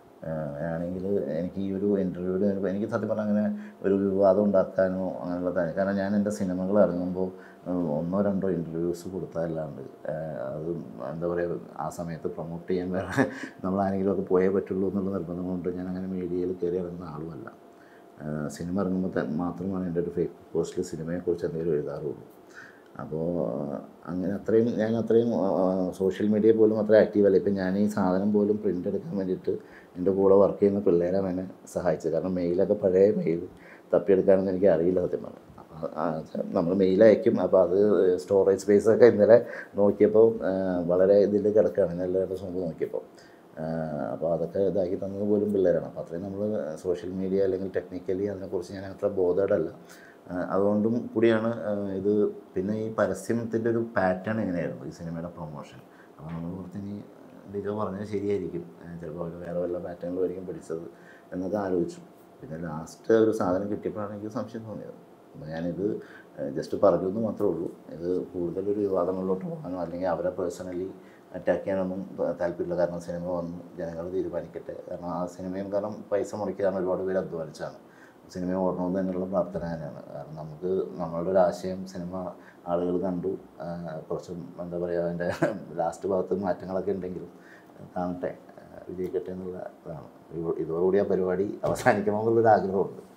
ആണെങ്കിൽ എനിക്ക് ഈ ഒരു ഇൻ്റർവ്യൂവിൽ എനിക്ക് സത്യം പറഞ്ഞാൽ അങ്ങനെ ഒരു വിവാദം ഉണ്ടാക്കാനോ അങ്ങനെയുള്ള കാര്യം കാരണം ഞാൻ എൻ്റെ സിനിമകൾ ഇറങ്ങുമ്പോൾ ഏഹ്, ഒന്നോ രണ്ടോ ഇൻ്റർവ്യൂസ് കൊടുത്താലല്ലാണ്ട് ഏഹ്, അത് എന്താ പറയുക ആ സമയത്ത് പ്രൊമോട്ട് ചെയ്യാൻ വേറെ നമ്മൾ ആരെങ്കിലുമൊക്കെ പോയേ പറ്റുള്ളൂ എന്നുള്ള നിർബന്ധം കൊണ്ട് ഞാൻ അങ്ങനെ മീഡിയയിൽ കയറി ഇറങ്ങുന്ന ആളുമല്ല ഏഹ്, സിനിമ ഇറങ്ങുമ്പോൾ ത- മാത്രമാണ് എൻ്റെ ഒരു ഫേക്ക് പോസ്റ്റിൽ സിനിമയെക്കുറിച്ച് എന്തെങ്കിലും എഴുതാറുള്ളൂ അപ്പോൾ അങ്ങനെ അത്രയും ഞാൻ അത്രയും സോഷ്യൽ മീഡിയ പോലും അത്ര ആക്റ്റീവ് അല്ല ഇപ്പം ഞാൻ ഈ സാധനം പോലും പ്രിൻ്റ് എടുക്കാൻ വേണ്ടിയിട്ട് എൻ്റെ കൂടെ വർക്ക് ചെയ്യുന്ന പിള്ളേരാണ് എന്നെ സഹായിച്ചത് കാരണം മെയിലൊക്കെ പഴയ മെയിൽ തപ്പിയെടുക്കാനൊന്നും എനിക്ക് അറിയില്ല സത്യം പറഞ്ഞാൽ അപ്പോൾ നമ്മൾ മെയിൽ അയക്കും അപ്പോൾ അത് സ്റ്റോറേജ് സ്പേസ് ഒക്കെ ഇന്നലെ നോക്കിയപ്പോൾ ആ, വളരെ ഇതിൽ കിടക്കുകയാണ് ഇന്നലെ രണ്ട് ദിവസം മുമ്പ് നോക്കിയപ്പോൾ അപ്പോൾ അതൊക്കെ ഇതാക്കി തന്നത് പോലും പിള്ളേരാണ് അപ്പോൾ അത്രയും നമ്മൾ സോഷ്യൽ മീഡിയ അല്ലെങ്കിൽ ടെക്നിക്കലി അതിനെക്കുറിച്ച് ഞാൻ അത്ര ബോധേഡല്ല ആ, അതുകൊണ്ടും കൂടിയാണ് ആ, ഇത് പിന്നെ ഈ പരസ്യത്തിൻ്റെ ഒരു പാറ്റേൺ എങ്ങനെയായിരുന്നു ഈ സിനിമയുടെ പ്രൊമോഷൻ അപ്പോൾ നമ്മൾ കുറച്ച് ഇനി ഡിജോ പറഞ്ഞത് ശരിയായിരിക്കും ഏഹ് ചിലപ്പോൾ അവർ വേറെ വല്ല പാറ്റേണിലായിരിക്കും പഠിച്ചത് എന്നൊക്കെ ആലോചിച്ചു പിന്നെ ലാസ്റ്റ് ഒരു സാധനം കിട്ടിയപ്പോഴാണ് എനിക്ക് സംശയം തോന്നിയത് അപ്പോൾ ഞാനിത് ജസ്റ്റ് പറഞ്ഞു എന്ന് മാത്രമേ ഉള്ളൂ ഇത് കൂടുതലൊരു വിവാദങ്ങളിലോട്ട് പോകാനോ അല്ലെങ്കിൽ അവരെ പേഴ്സണലി അറ്റാക്ക് ചെയ്യാനൊന്നും ത- താല്പര്യമില്ല കാരണം സിനിമ വന്നു ജനങ്ങൾ തീരുമാനിക്കട്ടെ കാരണം ആ സിനിമയും കാരണം പൈസ മുടക്കിയാണ് ഒരുപാട് പേര് അധ്വാനിച്ചാണ് സിനിമ ഓടണമെന്ന് തന്നെയുള്ള പ്രാർത്ഥന തന്നെയാണ് കാരണം നമുക്ക് നമ്മളുടെ ഒരു ആശയം സിനിമ ആളുകൾ കണ്ടു ആ, കുറച്ചും എന്താ പറയുക അതിൻ്റെ ലാസ്റ്റ് ഭാഗത്ത് മാറ്റങ്ങളൊക്കെ ഉണ്ടെങ്കിലും കാണട്ടെ ആ, വിജയിക്കട്ടെ എന്നുള്ള ഇതാണ് ഇതോ- ഇതോടുകൂടി ആ പരിപാടി അവസാനിക്കണമെന്നുള്ളൊരു ആഗ്രഹമുണ്ട്